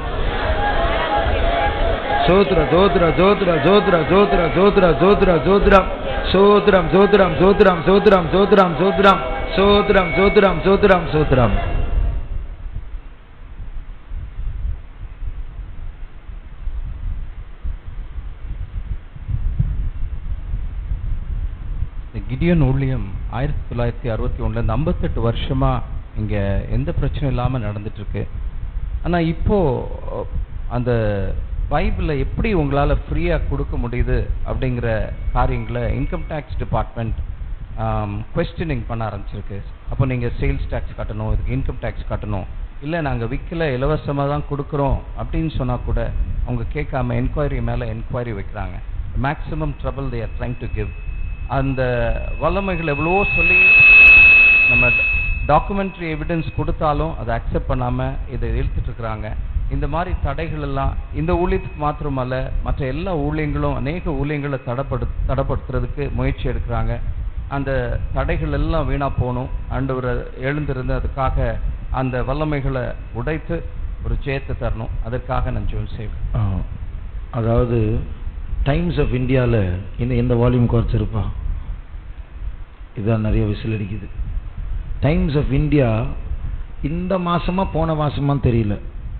சோத்ர ஜோத்ர ஜோத்ர ஜோத்ர ஜோத்ர ஜோத்ர ஜோத்ர ஜோத்ரம் சோத்ரம் சோத்ரம் சோத்ரம் சோத்ரம் சோத்ரம் சோத்ரம் சோத்ரம் சோத்ரம் சோத்ரம் சோத்ரம் இந்த கிடியன் ஊழியம் ஆயிரத்தி தொள்ளாயிரத்தி அறுபத்தி ஒண்ணுல இந்த ஐம்பத்தெட்டு வருஷமா இங்க எந்த பிரச்சனையும் இல்லாம நடந்துட்டு இருக்கு ஆனா இப்போ அஹ், அந்த பைபிளை எப்படி உங்களால ஃப்ரீயா கொடுக்க முடியுது அப்படிங்கிற காரியங்களை இன்கம் டேக்ஸ் டிபார்ட்மெண்ட் கொஸ்டினிங் பண்ண ஆரம்பிச்சிருக்கு அப்போ நீங்க சேல்ஸ் டேக்ஸ் கட்டணும் இதுக்கு இன்கம் டேக்ஸ் கட்டணும் இல்ல நாங்க விற்கல இலவசமா தான் கொடுக்குறோம் அப்படின்னு சொன்னா கூட அவங்க கேட்காம என்கொயரி மேல என்கொயரி வைக்கிறாங்க maximum trouble they are trying to give அந்த வல்லமைகள் எவ்வளவோ சொல்லி நம்ம டாக்குமெண்ட்ரி எவிடன்ஸ் கொடுத்தாலும் அதை அக்செப்ட் பண்ணாம இதை இழுத்துட்டு இருக்கிறாங்க இந்த மாதிரி தடைகள் எல்லாம் இந்த ஊழியத்துக்கு மாத்திரமல்ல மற்ற எல்லா ஊழியங்களும் அநேக ஊழியங்களை தடப்படு தடப்படுத்துறதுக்கு முயற்சி எடுக்கிறாங்க அந்த தடைகள் எல்லாம் வீணா போகணும் ஆண்டவர் எழுந்திருந்து அதுக்காக அந்த வல்லமைகளை உடைத்து ஒரு ஜெயத்தை தரணும் அதற்காக நான் ஜெபம் செய்வேன் ஆ, அதாவது டைம்ஸ் ஆஃப் இந்தியாவில் இன்னும் எந்த வால்யூம் குறைச்சிருப்பா இதான் நிறைய விசில் அடிக்குது டைம்ஸ் ஆஃப் இந்தியா இந்த மாசமா போன மாசமான்னு தெரியல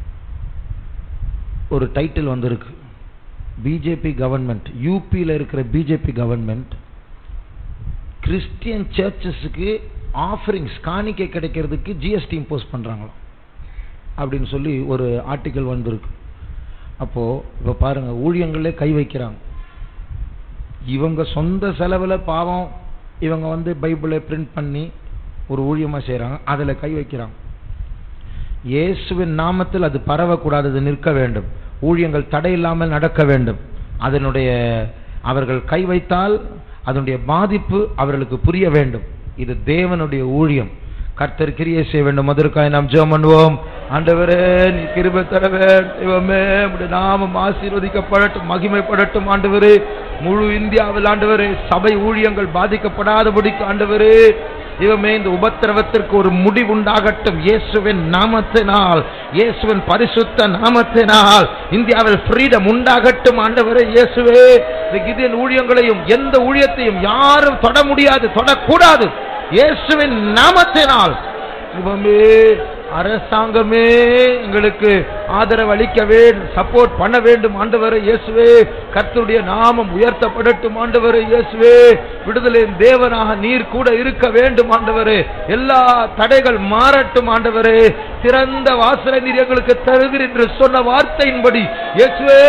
ஒரு டைட்டில் வந்திருக்கு பிஜேபி கவர்மெண்ட் யூபியில் இருக்கிற பிஜேபி கவர்மெண்ட் கிறிஸ்டியன் சர்ச்சஸுக்கு ஆஃபரிங்ஸ் காணிக்கை கிடைக்கிறதுக்கு ஜிஎஸ்டி இம்போஸ் பண்ணுறாங்களாம் அப்படின்னு சொல்லி ஒரு ஆர்டிக்கல் வந்திருக்கு அப்போ இப்போ பாருங்க ஊழியங்களே கை வைக்கிறாங்க இவங்க சொந்த செலவுல பாவம் இவங்க வந்து பைபிளை பிரிண்ட் பண்ணி ஒரு ஊழியமா செய்றாங்க அதுல கை வைக்கிறாங்க இயேசுவின் நாமத்தில் அது பரவக்கூடாது அது நிற்க வேண்டும் ஊழியங்கள் தடை இல்லாமல் நடக்க வேண்டும் அதனுடைய அவர்கள் கை வைத்தால் அதனுடைய பாதிப்பு அவர்களுக்கு புரிய வேண்டும் இது தேவனுடைய ஊழியம் கர்த்தர் கிரியை செய்ய வேண்டும் அதற்காக நாம் ஜெபம் பண்ணுவோம் ஆண்டவரே நீ கிருபை தர வேண்டும் தெய்வமே உம்முடைய நாமம் ஆசீர்வதிக்கப்படட்டும் மகிமைப்படட்டும் ஆண்டவரே முழு இந்தியாவில் ஆண்டவரே சபை ஊழியங்கள் பாதிக்கப்படாதபடிக்கு ஆண்டவரே இவமே இந்த உபத்திரவத்திற்கு ஒரு முடிவுண்டாகட்டும் இயேசுவின் நாமத்தினால் இயேசுவின் பரிசுத்த நாமத்தினால் இந்தியாவில் ஃப்ரீடம் உண்டாகட்டும் ஆண்டவரே இயேசுவே இந்த கிதியன் ஊழியங்களையும் எந்த ஊழியத்தையும் யாரும் தொட முடியாது தொடக்கூடாது இயேசுவின் நாமத்தினால் இவமே அரசாங்கமே எங்களுக்கு ஆதரவு அளிக்க வேண்டும் சப்போர்ட் பண்ண வேண்டும் ஆண்டவரே இயேசுவே கர்த்தருடைய நாமம் உயர்த்தப்படட்டும் ஆண்டவரே இயேசுவே விடுதலையின் தேவனாக நீர் கூட இருக்க வேண்டும் ஆண்டவரே எல்லா தடைகள் மாறட்டும் ஆண்டவரே திறந்த வாசலை நீர் எங்களுக்கு தருகிறீர் என்று சொன்ன வார்த்தையின்படி இயேசுவே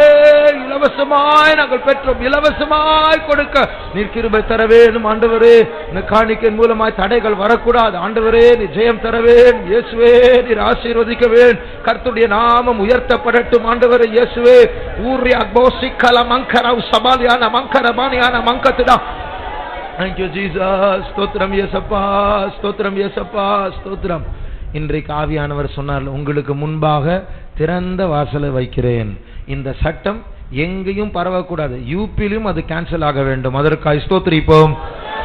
இலவசமாய் நாங்கள் பெற்றோம் இலவசமாய் கொடுக்க நீர் கிருபை தர வேண்டும் ஆண்டவரே இந்த காணிக்கையின் மூலமாய் தடைகள் வரக்கூடாது ஆண்டவரே நீ ஜெயம் தர வேண்டும் இயேசுவே நீர் ஆசீர்வதிக்க வேண்டும் கர்த்தருடைய நாமம் உயர்த்தப்படட்டும் ஆண்டவரே இயேசுவே ஊர்யா போசிக்கல மங்கரவ் சபாலியான மங்கரபானியான மங்கத்துடா தேங்க்யூ ஜீசஸ் ஸ்தோத்திரம் இயேசப்பா ஸ்தோத்திரம் இயேசப்பா ஸ்தோத்திரம் இன்றைக்கு ஆவியானவர் சொன்னார் உங்களுக்கு முன்பாக திறந்த வாசலை வைக்கிறேன் இந்த சட்டம் எங்கேயும் பரவக்கூடாது யூபியிலும் அது கேன்சல் ஆக வேண்டும் அதற்காக ஸ்தோத்திரிப்போம்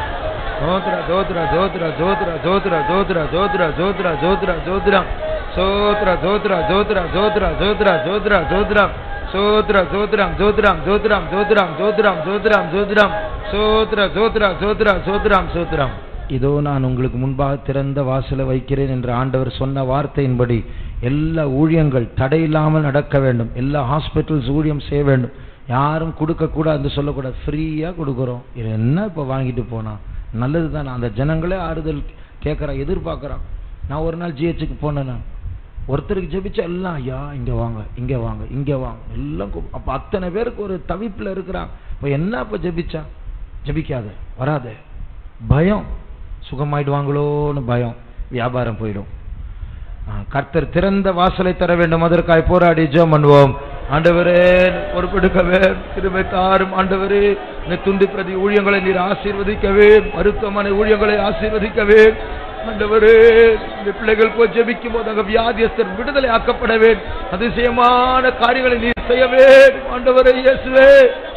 ஜோத்ரா ஜோத்ரா ஜோத்ரா ஜோத்ரா ஜோத்ரா ஜோத்ரா ஜோத்ரா ஜோத்ரா ஜோத்ரா ஜோத்ரா சோத்ரா ஜோத்ரா ஜோத்ரா ஜோத்ரா ஜோத்ரா ஜோத்ரா ஜோத்ரா சோத்ரா ஜோத்ராம் ஜோத்ராம் ஜோத்ராம் ஜோத்ராம் ஜோத்ராம் ஜோத்ராம் ஜோத்ராம் சோத்ரா ஜோத்ரா ஜோத்ரா ஜோத்ராம் சோத்ராம் இதோ நான் உங்களுக்கு முன்பாக திறந்த வாசலை வைக்கிறேன் என்று ஆண்டவர் சொன்ன வார்த்தையின்படி எல்லா ஊழியங்கள் தடையில்லாமல் நடக்க வேண்டும் எல்லா ஹாஸ்பிட்டல்ஸ் ஊழியம் செய்ய வேண்டும் யாரும் கொடுக்க கூடாது சொல்லக்கூடாது ஃப்ரீயா கொடுக்குறோம் இது என்ன இப்போ வாங்கிட்டு போனா நல்லது தானே அந்த ஜனங்களே ஆறுதல் கேட்குறான் எதிர்பார்க்குறான் நான் ஒரு நாள் ஜிஹெச்சுக்கு போனேன் நான் ஒருத்தருக்கு ஜெபிச்சா எல்லாம் ஐயா இங்க வாங்க இங்க வாங்க இங்க வாங்க எல்லாம் கூப்~ அப்ப அத்தனை பேருக்கு ஒரு தவிப்புல இருக்கிறான் இப்ப என்ன இப்ப ஜெபிச்சா ஜெபிக்காத வராத பயம் சுகமாயிடுவாங்களோன்னு பயம் வியாபாரம் போயிடும் ஆ, கர்த்தர் திறந்த வாசலை தர வேண்டும் அதற்காய் போராடி ஜெபம் பண்ணுவோம் ஆண்டவரே பொறுப்பெடுக்கவே கிருபை தாரும் ஆண்டவரே இந்த துண்டு பிரதி ஊழியங்களை நீர் ஆசீர்வதிக்கவே மருத்துவமனை ஊழியங்களை ஆசீர்வதிக்கவே ஆண்டவரே இந்த பிள்ளைகள் போய் ஜெபிக்கும் போது அங்க வியாதியஸ்தர் விடுதலை ஆக்கப்பட வேண்டும் அதிசயமான காரியங்களை நீர் செய்ய வேண்டும் ஆண்டவரே இயேசுவே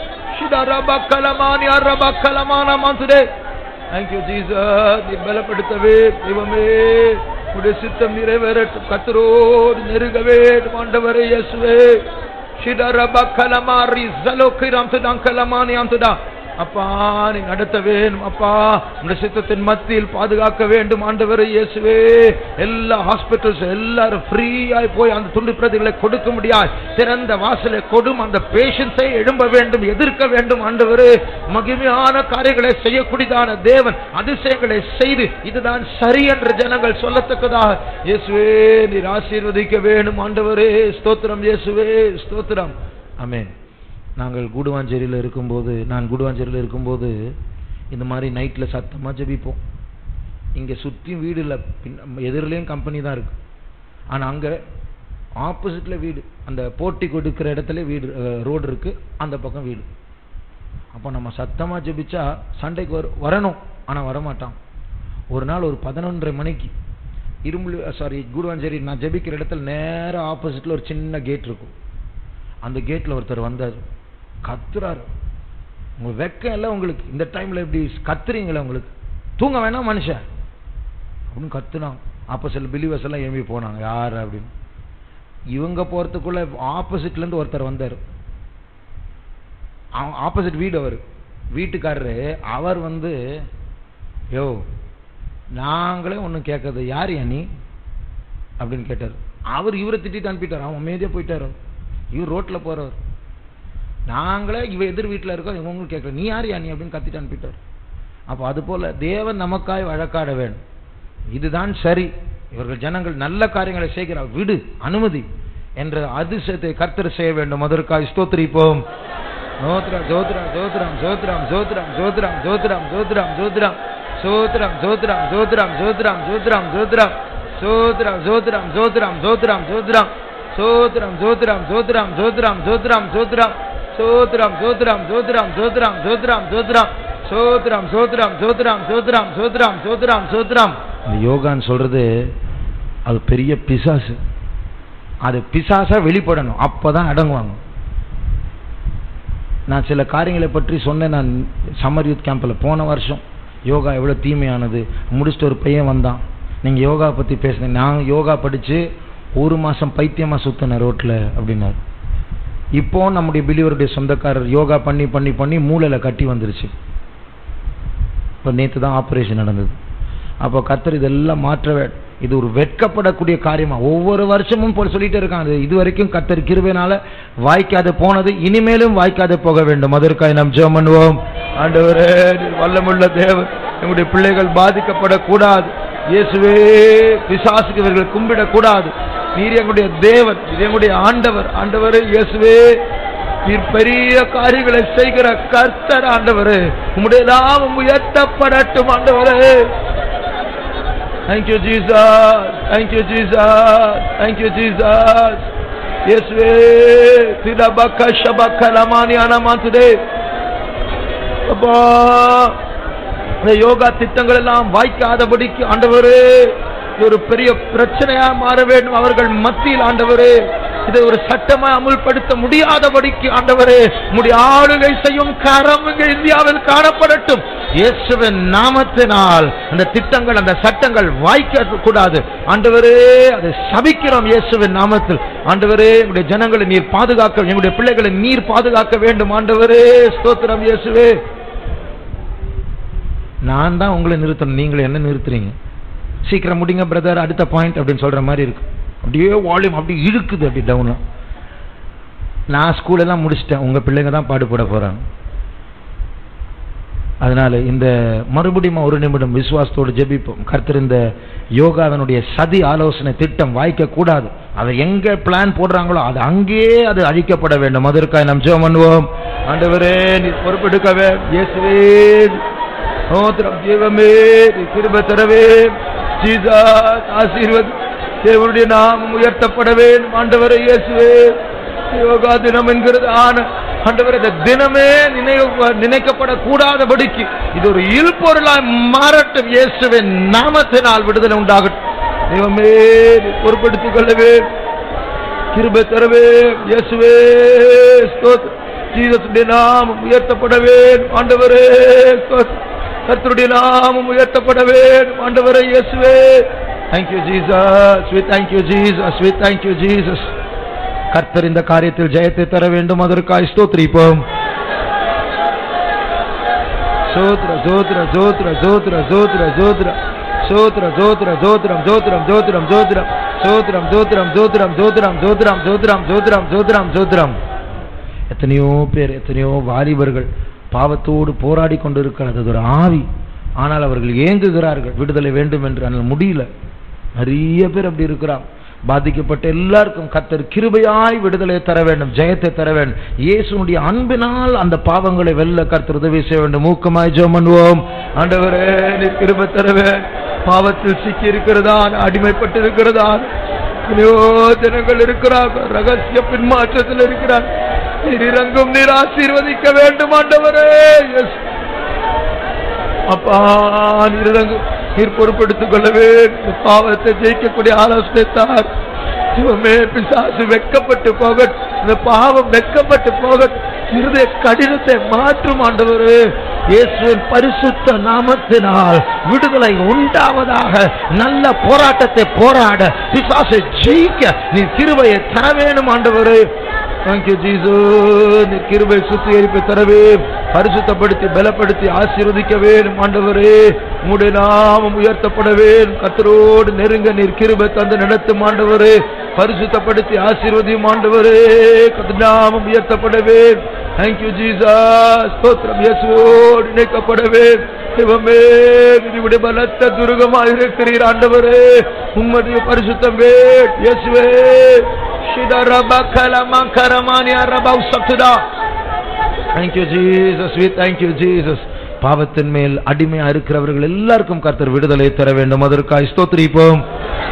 ஷிடரபக்கலமானி அரபக்கலமான மாசுடே தேங்க்யூ ஜீசஸ் நீ பலப்படுத்தவே தெய்வமே உடைய சித்தம் நிறைவேறட்டும் கத்தரோடு நெருங்கவே ஆண்டவரே இயேசுவே ஷிடரபக்கலமா ரிசலோக்கிராம் துதாம் கலமானியாம் துதா அப்பா நீ நடத்த வேண்டும் அப்பா உடைய சித்தத்தின் மத்தியில் பாதுகாக்க வேண்டும் ஆண்டவரே இயேசுவே எல்லா ஹாஸ்பிட்டல்ஸ் எல்லாரும் ஃப்ரீயாய் போய் அந்த துண்டு பிரதிகளை கொடுக்க முடியாது திறந்த வாசலை கொடும் அந்த பேஷன்ஸை எழும்ப வேண்டும் எதிர்க்க வேண்டும் ஆண்டவரே மகிமையான காரியங்களை செய்யக்கூடியதான தேவன் அதிசயங்களை செய்து இதுதான் சரி என்று ஜனங்கள் சொல்லத்தக்கதாக இயேசுவே நீர் ஆசீர்வதிக்க வேண்டும் ஆண்டவரே ஸ்தோத்திரம் இயேசுவே ஸ்தோத்திரம் ஆமென் நாங்கள் கூடுவாஞ்சேரியில் இருக்கும்போது நான் கூடுவாஞ்சேரியில் இருக்கும்போது இந்த மாதிரி நைட்டில் சத்தமாக ஜெபிப்போம் இங்கே சுற்றியும் வீடு இல்லை பின் எதிரிலையும் கம்பெனி தான் இருக்கு ஆனால் அங்கே ஆப்போசிட்டில் வீடு அந்த போட்டி கொடுக்கிற இடத்துல வீடு ரோடு இருக்கு அந்த பக்கம் வீடு அப்போ நம்ம சத்தமாக ஜெபிச்சா சண்டைக்கு வர வரணும் ஆனால் வரமாட்டான் ஒரு நாள் ஒரு பதினொன்றரை மணிக்கு இரும்புலி சாரி கூடுவாஞ்சேரி நான் ஜெபிக்கிற இடத்துல நேரா ஆப்போசிட்டில் ஒரு சின்ன கேட் இருக்கும் அந்த கேட்டில் ஒருத்தர் வந்தார் கத்துறாரு உங்க வெக்கம் இல்லை உங்களுக்கு இந்த டைம்ல இப்படி கத்துறீங்களே உங்களுக்கு தூங்க வேணாம் மனுஷன் அப்படின்னு கத்துனான் அப்போ சில பிலிவர்ஸ் எல்லாம் எழும்பி போனாங்க யார் அப்படின்னு இவங்க போறதுக்குள்ள ஆப்போசிட்ல இருந்து ஒருத்தர் வந்தார் ஆப்போசிட் வீடு அவர் வீட்டுக்காரரு அவர் வந்து யோ நாங்களே ஒன்றும் கேட்கறது யார் நீ அப்படின்னு கேட்டார் அவர் இவரை திட்டிட்டு அனுப்பிட்டார் அவன் அமைதியாக போயிட்டார் அவர். இவர் ரோட்ல போறவர் நாங்களே இவ எதிர் வீட்டில் இருக்கோம் இவங்களும் கேட்கல நீ யார் நீ அப்படின்னு கத்திட்டு அனுப்பிட்டார் அப்போ அது போல தேவன் நமக்காய் வழக்காட வேண்டும் இதுதான் சரி இவர்கள் ஜனங்கள் நல்ல காரியங்களை செய்கிறார் விடு அனுமதி என்ற அதிசயத்தை கர்த்தர் செய்ய வேண்டும் அதற்காய் ஸ்தோத்திரிப்போம் ஜோத்ரா ஜோத்ரா ஜோத்ராம் ஜோத்ராம் ஜோத்ராம் ஜோத்ராம் ஜோத்ராம் ஜோத்ராம் ஜோத்ராம் சோத்ராம் ஜோத்ராம் ஜோத்ராம் ஜோத்ராம் ஜோத்ராம் ஜோத்ராம் சோத்ராம் ஜோத்ராம் ஜோத்ராம் ஜோத்ராம் ஜோத்ராம் சோத்ராம் ஜோத்ராம் ஜோத்ராம் ஜோத்ராம் ஜோத்ராம் ஜோத்ராம் சோத்ராம் ஜோத்ராம் ஜோத்ராம் ஜோத்ராம் ஜோத்ராம் ஜோத்ராம் சோத்ராம் சோத்ராம் ஜோத்ராம் ஜோத்ராம் ஜோத்ராம் ஜோத்ராம் ஜோத்ராம் இந்த யோகான்னு சொல்றது அது பெரிய பிசாசு அது பிசாசா வெளிப்படணும் அப்பதான் அடங்குவாங்க நான் சில காரியங்களை பற்றி சொன்னேன் நான் சம்மர் யூத் கேம்பில் போன வருஷம் யோகா எவ்வளோ தீமையானது முடிச்சுட்டு ஒரு பையன் வந்தான் நீங்கள் யோகா பற்றி பேசுனீங்க நான் யோகா படித்து ஒரு மாதம் பைத்தியமாக சுற்றினேன் ரோட்டில் அப்படின்னாரு இப்போ நம்முடைய பிலிவருடைய சொந்தக்காரர் யோகா பண்ணி பண்ணி பண்ணி மூளையில் கட்டி வந்துருச்சு இப்போ நேற்று தான் ஆப்ரேஷன் நடந்தது அப்போ கர்த்தர் இதெல்லாம் மாற்ற வேண்டும் இது ஒரு வெட்கப்படக்கூடிய காரியமா ஒவ்வொரு வருஷமும் போல் சொல்லிட்டே இருக்காங்க இது வரைக்கும் கர்த்தர் கிருபையினால வாய்க்காது போனது இனிமேலும் வாய்க்காது போக வேண்டும் அதற்காக நாம் ஜெபம் பண்ணுவோம் ஆண்டவரே நீர் வல்லமுள்ள தேவன் எங்களுடைய பிள்ளைகள் பாதிக்கப்படக்கூடாது இயேசுவே பிசாசுக்கு இவர்கள் கும்பிடக்கூடாது நீர் எங்களுடைய தேவன் நீர் எங்களுடைய ஆண்டவர் ஆண்டவரே இயேசுவே நீர் பெரிய காரியங்களை செய்கிற கர்த்தர் ஆண்டவரே உம்முடைய நாமம் உயர்த்தப்படட்டும் ஆண்டவரே Thank you, Jesus. Thank you, Jesus. Thank you, Jesus. இயேசுவே திடபக்க ஷபக்க லமானி அனமாத்துதே அப்பா இந்த யோகா திட்டங்கள் எல்லாம் வாய்க்காதபடிக்கு ஆண்டவரே இது ஒரு பெரிய பிரச்சனையா மாற வேண்டும் அவர்கள் மத்தியில் ஆண்டவரே இதை ஒரு சட்டமா அமுல்படுத்த முடியாதபடிக்கு ஆண்டவரே உம்முடைய ஆளுகை செய்யும் கரம் இங்க இந்தியாவில் காணப்படட்டும் இயேசுவின் நாமத்தினால் அந்த திட்டங்கள் அந்த சட்டங்கள் வாய்க்க கூடாது ஆண்டவரே அதை சபிக்கிறோம் இயேசுவின் நாமத்தில் ஆண்டவரே எங்களுடைய ஜனங்களை நீர் பாதுகாக்க எங்களுடைய பிள்ளைகளை நீர் பாதுகாக்க வேண்டும் ஆண்டவரே ஸ்தோத்திரம் இயேசுவே நான் தான் உங்களை நிறுத்தணும் நீங்களே என்ன நிறுத்துறீங்க சீக்கிரம் முடிங்க பிரதர் அடுத்த பாயிண்ட் அப்படின்னு சொல்ற மாதிரி இருக்கு அப்படியே வால்யூம் அப்படி இழுக்குது அப்படி டவுனா நான் ஸ்கூல் எல்லாம் முடிச்சிட்டேன் உங்க பிள்ளைங்க தான் பாடுபட போறாங்க அதனால இந்த மறுபடியும் ஒரு நிமிடம் விசுவாசத்தோடு ஜெபிப்போம் கர்த்தர் இந்த யோகாவினுடைய சதி ஆலோசனை திட்டம் வாய்க்க கூடாது அதை எங்க பிளான் போடுறாங்களோ அது அங்கேயே அது அழிக்கப்பட வேண்டும் அதற்காக நாம் ஜெபம் பண்ணுவோம் ஆண்டவரே நீ பொறுப்பெடுக்கவே இயேசுவே ஸ்தோத்திரம் ஜீவமே நீ கிருப தரவே ஜீசஸ் ஆசீர்வத் தேவனுடைய நாமம் உயர்த்தப்பட வேண்டும் ஆண்டவரே இயேசுவே யோகா தினம் என்கிறது ஆன ஆண்டவர் இந்த தினமே நினைவு நினைக்கப்படக்கூடாதபடிக்கு இது ஒரு இல்பொருளாய் மாறட்டும் இயேசுவின் நாமத்தினால் விடுதலை உண்டாகட்டும் தெய்வமே நீ பொறுப்படுத்திக் கொள்ளவே கிருபை தரவே இயேசுவே ஸ்தோத்திரம் ஜீசஸுடைய நாமம் உயர்த்தப்பட வேண்டும் ஆண்டவரே ஸ்தோத்திரம் கர்த்தருடைய நாமம் உயர்த்தப்பட வேண்டும் ஆண்டவரே இயேசுவே thank you Jesus we thank you Jesus we thank you Jesus கர்த்தர் இந்த காரியத்தில் ஜெயத்தை தர வேண்டும் அதற்காக ஸ்தோத்திரிப்போம் சோத்ர சோத்ர சோத்ர சோத்ர சோத்ர சோத்ர சோத்ர சோத்ர சோத்ரம் சோத்ரம் சோத்ரம் சோத்ரம் சோத்ரம் சோத்ரம் சோத்ரம் சோத்ரம் சோத்ரம் சோத்ரம் சோத்ரம் சோத்ரம் சோத்ரம் எத்தனையோ பேர் எத்தனையோ வாலிபர்கள் பாவத்தோடு போராடி கொண்டிருக்கிறது அது ஒரு ஆவி ஆனால் அவர்கள் ஏங்குகிறார்கள் விடுதலை வேண்டும் என்று ஆனால் முடியல நிறைய பேர் அப்படி இருக்கிறாங்க பாதிக்கப்பட்ட எல்லாருக்கும் கத்தர் கிருபையாய் விடுதலை தர வேண்டும் ஜெயத்தை தர வேண்டும் இயேசுனுடைய அன்பினால் அந்த பாவங்களை வெல்ல கர்த்தர் உதவி செய்ய வேண்டும் மூக்கமாய் ஜெபம் பண்ணுவோம் ஆண்டவரே நீ கிருபை தரவே பாவத்தில் சிக்கி இருக்கிறதான் அடிமைப்பட்டு இருக்கிறதான் எத்தனையோ ஜனங்கள் இருக்கிறார்கள் ரகசிய பின்மாற்றத்தில் இருக்கிறார் நீர் இறங்கும் நீர் ஆசீர்வதிக்க வேண்டும் ஆண்டவரே எஸ் அப்பா நீர் இறங்கும் நீர் பொறுப்படுத்திக் கொள்ளவே இந்த பாவத்தை ஜெயிக்கக்கூடிய ஆலோசனை தார் சிவமே பிசாசு வெக்கப்பட்டு போகட் இந்த பாவம் வெக்கப்பட்டு போகட் இருதய கடினத்தை மாற்றும் ஆண்டவரே இயேசுவின் பரிசுத்த நாமத்தினால் விடுதலை உண்டாவதாக நல்ல போராட்டத்தை போராட பிசாசை ஜெயிக்க நீ கிருபையை தர வேணும் ஆண்டவரே தேங்க்யூ ஜீசு நீ கிருபை சுத்திகரிப்பை தரவே பரிசுத்தப்படுத்தி பலப்படுத்தி ஆசீர்வதிக்க வேண்டும் ஆண்டவரே உம்முடைய நாமம் உயர்த்தப்பட வேண்டும் கத்தரோடு நெருங்க நீர் கிருபை தந்து நடத்தும் ஆண்டவரே பரிசுத்தப்படுத்தி ஆசீர்வதியும் ஆண்டவரே கத்த நாமம் உயர்த்தப்பட வேண்டும் தேங்க்யூ ஜீசா ஸ்தோத்திரம் இயேசுவோடு இணைக்கப்பட வேண்டும் சிவமே உடைய பலத்த துருகமாக இருக்கிறீர் ஆண்டவரே உம்முடைய பரிசுத்தம் வேட் இயேசுவே Thank you, Jesus. We thank you, Jesus. பாவத்தின் மேல் அடிமையா இருக்கிறவர்கள் எல்லாருக்கும் கர்த்தர் விடுதலை தர வேண்டும் அதற்காக ஸ்தோத்திரிப்போம்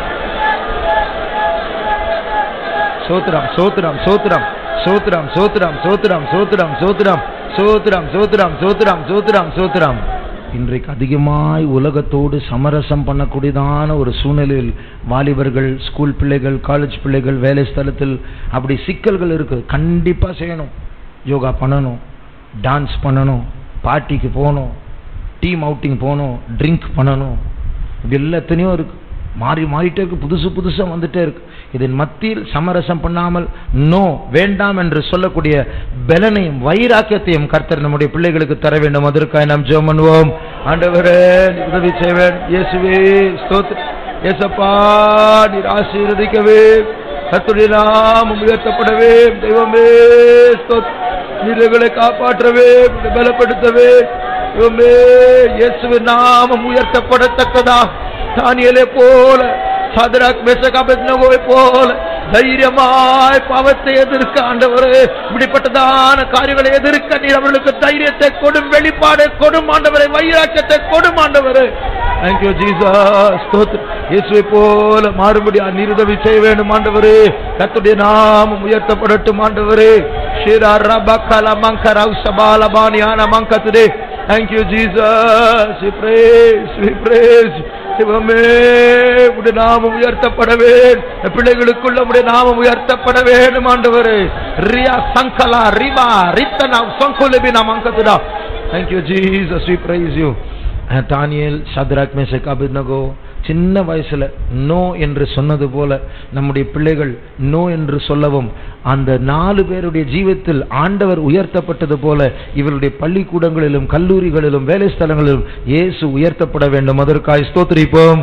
சோத்திரம் சோத்திரம் சோத்திரம் சோத்திரம் சோத்திரம் சோத்திரம் சோத்திரம் சோத்திரம் சோத்திரம் சோத்திரம் சோத்திரம் சோத்திரம் சோத்திரம் இன்றைக்கு அதிகமாய் உலகத்தோடு சமரசம் பண்ணக்கூடியதான ஒரு சூழ்நிலையில் வாலிபர்கள் ஸ்கூல் பிள்ளைகள் காலேஜ் பிள்ளைகள் வேலை ஸ்தலத்தில் அப்படி சிக்கல்கள் இருக்கு கண்டிப்பா செய்யணும் யோகா பண்ணணும் டான்ஸ் பண்ணணும் பார்ட்டிக்கு போகணும் டீம் அவுட்டிங் போகணும் ட்ரிங்க் பண்ணணும் இப்படி எல்லாம் எத்தனையோ இருக்கு மாறி மாறிட்டே இருக்கு புதுசு புதுசா வந்துட்டே இருக்கு இதன் மத்தியில் சமரசம் பண்ணாமல் நோ வேண்டாம் என்று சொல்லக்கூடிய பலனையும் வைராக்கியத்தையும் கர்த்தர் நம்முடைய பிள்ளைகளுக்கு தர வேண்டும் அதற்காக நாம் ஜெபம் பண்ணுவோம் ஆண்டவரே நீர் உதவி செய்வேன் இயேசுவே ஸ்தோத்திர இயேசப்பா நீர் ஆசீர்வதிக்கவே கர்த்தருடைய நாமம் உயர்த்தப்படவே தெய்வமே ஸ்தோத்திர நீர் எங்களை காப்பாற்றவே எங்களை பலப்படுத்தவே தெய்வமே இயேசுவின் நாமம் உயர்த்தப்படத்தக்கதா தானியலே போல சதுராக் மெசகாபத்னகோவை போல தைரியமாய் பாவத்தை எதிர்க்க ஆண்டவரே இப்படிப்பட்டதான காரியங்களை எதிர்க்க நீர் அவர்களுக்கு தைரியத்தை கொடும் வெளிப்பாடு கொடும் ஆண்டவரை வைராக்கியத்தை கொடும் ஆண்டவரே தேங்க்யூ ஜீசஸ் ஸ்தோத்திரம் இயேசுவை போல மாறுபடி நீர் உதவி செய்ய வேண்டும் ஆண்டவரே கர்த்தருடைய நாமம் உயர்த்தப்படட்டும் ஆண்டவரே Sheera ரபக்கல மங்கர உஷபாலபானியான மங்கத்துடே Thank you, Jesus. We praise, we praise. சிவமே உடைய நாமம் உயர்த்தப்பட வேண்டும் பிள்ளைகளுக்குள்ள உடைய நாமம் உயர்த்தப்பட வேண்டும் ஆண்டவரே ரியா சங்கலா ரிவா ரித்தனா சங்குலபினா மங்கத்துடா Thank you, Jesus. We praise you. Daniel Shadrach Meshach Abednego சின்ன வயசுல நோ என்று சொன்னது போல நம்முடைய பிள்ளைகள் நோ என்று சொல்லவும் அந்த நாலு பேருடைய ஜீவத்தில் ஆண்டவர் உயர்த்தப்பட்டது போல இவருடைய பள்ளிக்கூடங்களிலும் கல்லூரிகளிலும் வேலை ஸ்தலங்களிலும் இயேசு உயர்த்தப்பட வேண்டும் அதற்காய் ஸ்தோத்திரிப்போம்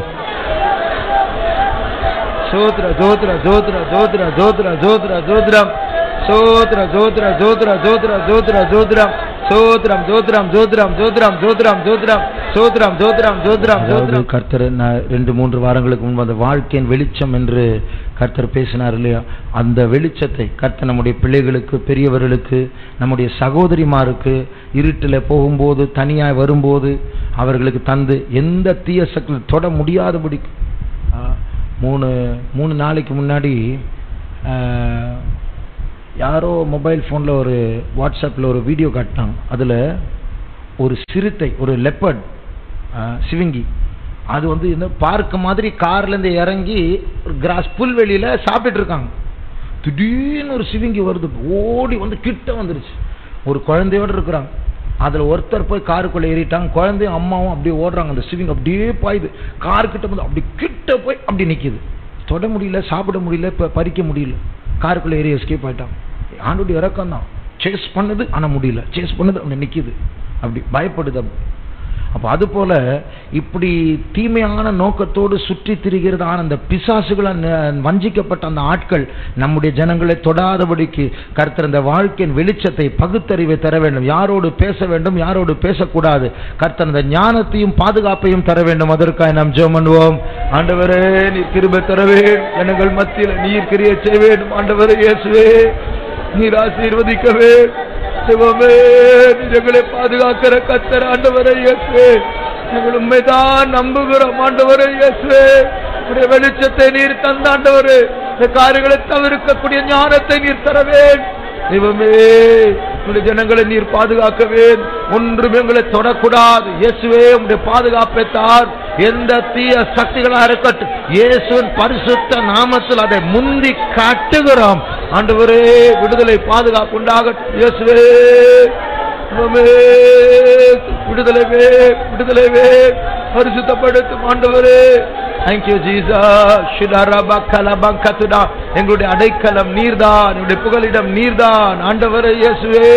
சோத்ர ஜோத்ர ஜோத்ர ஜோத்ர ஜோத்ர ஜோத்ர ஜோத்ரம் சோத்ர ஜோத்ர ஜோத்ர ஜோத்ர ஜோத்ர ஜோத்ரம் சோத்ரம் ஜோத்ரம் ஜோத்ரம் ஜோத்ரம் ஜோத்ரம் ஜோத்ரம் சோத்ரம் ஜோத்ரம் ஜோத்ரம் ஜோத்ரம் கர்த்தர் நான் ரெண்டு மூன்று வாரங்களுக்கு முன்பு அந்த வாழ்க்கையின் வெளிச்சம் என்று கர்த்தர் பேசினார் இல்லையா அந்த வெளிச்சத்தை கர்த்தர் நம்முடைய பிள்ளைகளுக்கு பெரியவர்களுக்கு நம்முடைய சகோதரிமாருக்கு இருட்டில் போகும்போது தனியாய் வரும்போது அவர்களுக்கு தந்து எந்த தீய சக்தி தொட முடியாதபடி ஆ, மூணு மூணு நாளைக்கு முன்னாடி ஆ, யாரோ மொபைல் ஃபோனில் ஒரு வாட்ஸ்அப்பில் ஒரு வீடியோ காட்டினாங்க அதில் ஒரு சிறுத்தை ஒரு லெப்பர்ட் சிவிங்கி அது வந்து இந்த பார்க் மாதிரி கார்லேருந்து இறங்கி ஒரு கிராஸ் புல்வெளியில் சாப்பிட்டுட்டு இருக்காங்க திடீர்னு ஒரு சிவிங்கி வருது ஓடி வந்து கிட்ட வந்துருச்சு ஒரு குழந்தையோட இருக்கிறாங்க அதில் ஒருத்தர் போய் காருக்குள்ளே ஏறிட்டாங்க குழந்தையும் அம்மாவும் அப்படியே ஓடுறாங்க அந்த சிவிங் அப்படியே பாயுது கார் கிட்ட வந்து அப்படி கிட்ட போய் அப்படி நிக்குது தொட முடியல சாப்பிட முடியல இப்போ பறிக்க முடியல காருக்குள்ளே ஏறி எஸ்கேப் ஆயிட்டாங்க ஆண்டுடைய இறக்கம் தான் சேஸ் பண்ணுது ஆனால் முடியல சேஸ் பண்ணுது அப்படி நிக்குது அப்படி பயப்படுது அப்படி அப்போ அது போல இப்படி தீமையான நோக்கத்தோடு சுற்றி திரிகிறதான அந்த பிசாசுகளால் ந- வஞ்சிக்கப்பட்ட அந்த ஆட்கள் நம்முடைய ஜனங்களை தொடாதபடிக்கு கர்த்தர் இந்த வாழ்க்கையின் வெளிச்சத்தை பகுத்தறிவை தர வேண்டும் யாரோடு பேச வேண்டும் யாரோடு பேசக்கூடாது கர்த்தர் இந்த ஞானத்தையும் பாதுகாப்பையும் தர வேண்டும் அதற்காக நாம் ஜெபம் பண்ணுவோம் ஆண்டவரே நீர் கிருபை தரவே ஜனங்கள் மத்தியில் நீர் கிரிய செய்ய வேண்டும் ஆண்டவரே இயேசுவே நீர் ஆசீர்வதிக்கவே சிவமே நீர் எங்களை பாதுகாக்கிற கத்தர் ஆண்டவரை இயேசுவே எங்கள் உண்மைதான் நம்புகிறோம் ஆண்டவரை இயேசுவே உடைய வெளிச்சத்தை நீர் தந்த ஆண்டவரே இந்த காரியங்களை தவிர்க்கக்கூடிய ஞானத்தை நீர் தரவே தெய்வமே உடைய ஜனங்களை நீர் பாதுகாக்கவே ஒன்றும் எங்களை தொடக்கூடாது இயேசுவே உடைய பாதுகாப்பை தார் எந்த தீய சக்திகளா இருக்கட்டும் இயேசுவின் பரிசுத்த நாமத்தில் அதை முந்தி காட்டுகிறோம் ஆண்டவரே விடுதலை பாதுகாப்பு உண்டாகட்டும் இயேசுவே தெய்வமே, விடுதலைவே விடுதலைவே பரிசுத்தப்படுத்தும் ஆண்டவரே தேங்க்யூ ஜீசா ஷிடரபக்கலபக்கத்துடா எங்களுடைய அடைக்கலம் நீர்தான் எங்களுடைய புகலிடம் நீர்தான் ஆண்டவரே இயேசுவே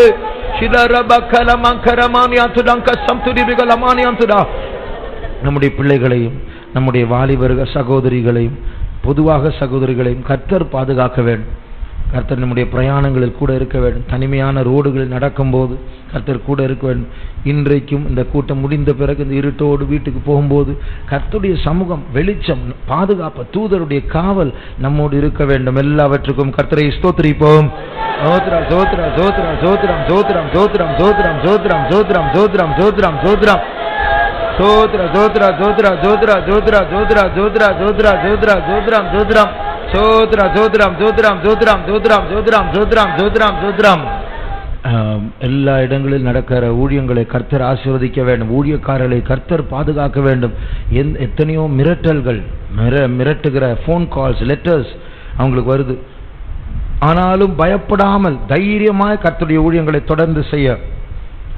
ஷிடரபக்கலமங்கரமானியாத்துடங்க சம்துடிபிகலமானியாத்துடா நம்முடைய பிள்ளைகளையும் நம்முடைய வாலிபர்கள் சகோதரிகளையும் பொதுவாக சகோதரிகளையும் கர்த்தர் பாதுகாக்க வேண்டும் கர்த்தர் நம்முடைய பிரயாணங்களில் கூட இருக்க வேண்டும் தனிமையான ரோடுகளில் நடக்கும்போது கர்த்தர் கூட இருக்க வேண்டும் இன்றைக்கும் இந்த கூட்டம் முடிந்த பிறகு இந்த இருட்டோடு வீட்டுக்கு போகும்போது கர்த்தருடைய சமூகம் வெளிச்சம் பாதுகாப்பு தூதருடைய காவல் நம்மோடு இருக்க வேண்டும் எல்லாவற்றுக்கும் கர்த்தரை ஸ்தோத்திரிப்போம் ஜோத்ரா ஜோத்ரா ஜோத்ரா ஜோத்ரம் ஜோத்ரம் ஜோத்ரம் ஜோத்ரம் ஜோத்ரம் ஜோத்ரம் ஜோத்ரம் ஜோத்ரம் ஜோத்ரம் சோத்ர சோத்ர சோத்ர சோத்ர சோத்ர சோத்ர சோத்ர சோத்ர சோத்ர சோத்ரம் சோத்ரம் சோத்ர சோத்ரம் சோத்ரம் சோத்ரம் சோத்ரம் சோத்ரம் சோத்ரம் சோத்ரம் சோத்ரம் எல்லா இடங்களில் நடக்கிற ஊழியங்களை கர்த்தர் ஆசீர்வதிக்க வேண்டும் ஊழியக்காரர்களை கர்த்தர் பாதுகாக்க வேண்டும் எந்த எத்தனையோ மிரட்டல்கள் மிர மிரட்டுகிற ஃபோன் கால்ஸ் லெட்டர்ஸ் அவங்களுக்கு வருது ஆனாலும் பயப்படாமல் தைரியமாய் கர்த்தருடைய ஊழியங்களை தொடர்ந்து செய்ய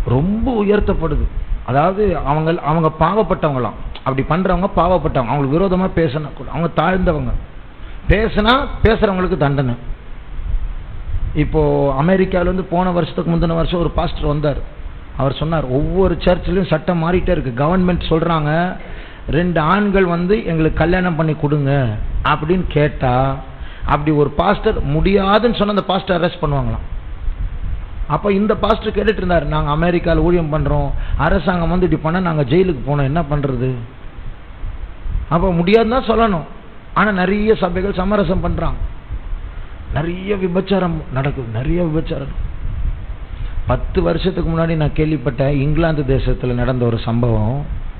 ரொம்ப உயர்த்தப்படுது அதாவது அவங்க அவங்க பாவப்பட்டவங்களாம் அப்படி பண்றவங்க பாவப்பட்டவங்க அவங்களுக்கு விரோதமா பேசினா கூட அவங்க தாழ்ந்தவங்க பேசினா பேசுறவங்களுக்கு தண்டனை இப்போ அமெரிக்கால இருந்து போன வருஷத்துக்கு முந்தின வருஷம் ஒரு பாஸ்டர் வந்தார் அவர் சொன்னார் ஒவ்வொரு சர்ச்சிலையும் சட்டம் மாறிட்டே இருக்கு கவர்மெண்ட் சொல்றாங்க ரெண்டு ஆண்கள் வந்து எங்களுக்கு கல்யாணம் பண்ணி கொடுங்க அப்படின்னு கேட்டா அப்படி ஒரு பாஸ்டர் முடியாதுன்னு சொன்ன அந்த பாஸ்டர் அரெஸ்ட் பண்ணுவாங்களாம் அப்ப இந்த பாஸ்டர் கேட்டுட்டு இருந்தார் நாங்க அமெரிக்கால ஊழியம் பண்றோம் அரசாங்கம் வந்து இப்படி பண்ணா நாங்க ஜெயிலுக்கு போனோம் என்ன பண்றது அப்ப முடியாதுன்னு தான் சொல்லணும் ஆனா நிறைய சபைகள் சமரசம் பண்றாங்க நிறைய விபச்சாரம் நடக்குது நிறைய விபச்சாரம் பத்து வருஷத்துக்கு முன்னாடி நான் கேள்விப்பட்டேன் இங்கிலாந்து தேசத்துல நடந்த ஒரு சம்பவம்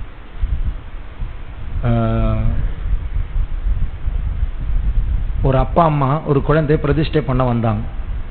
ஆஹ், ஒரு அப்பா அம்மா ஒரு குழந்தை பிரதிஷ்டை பண்ண வந்தாங்க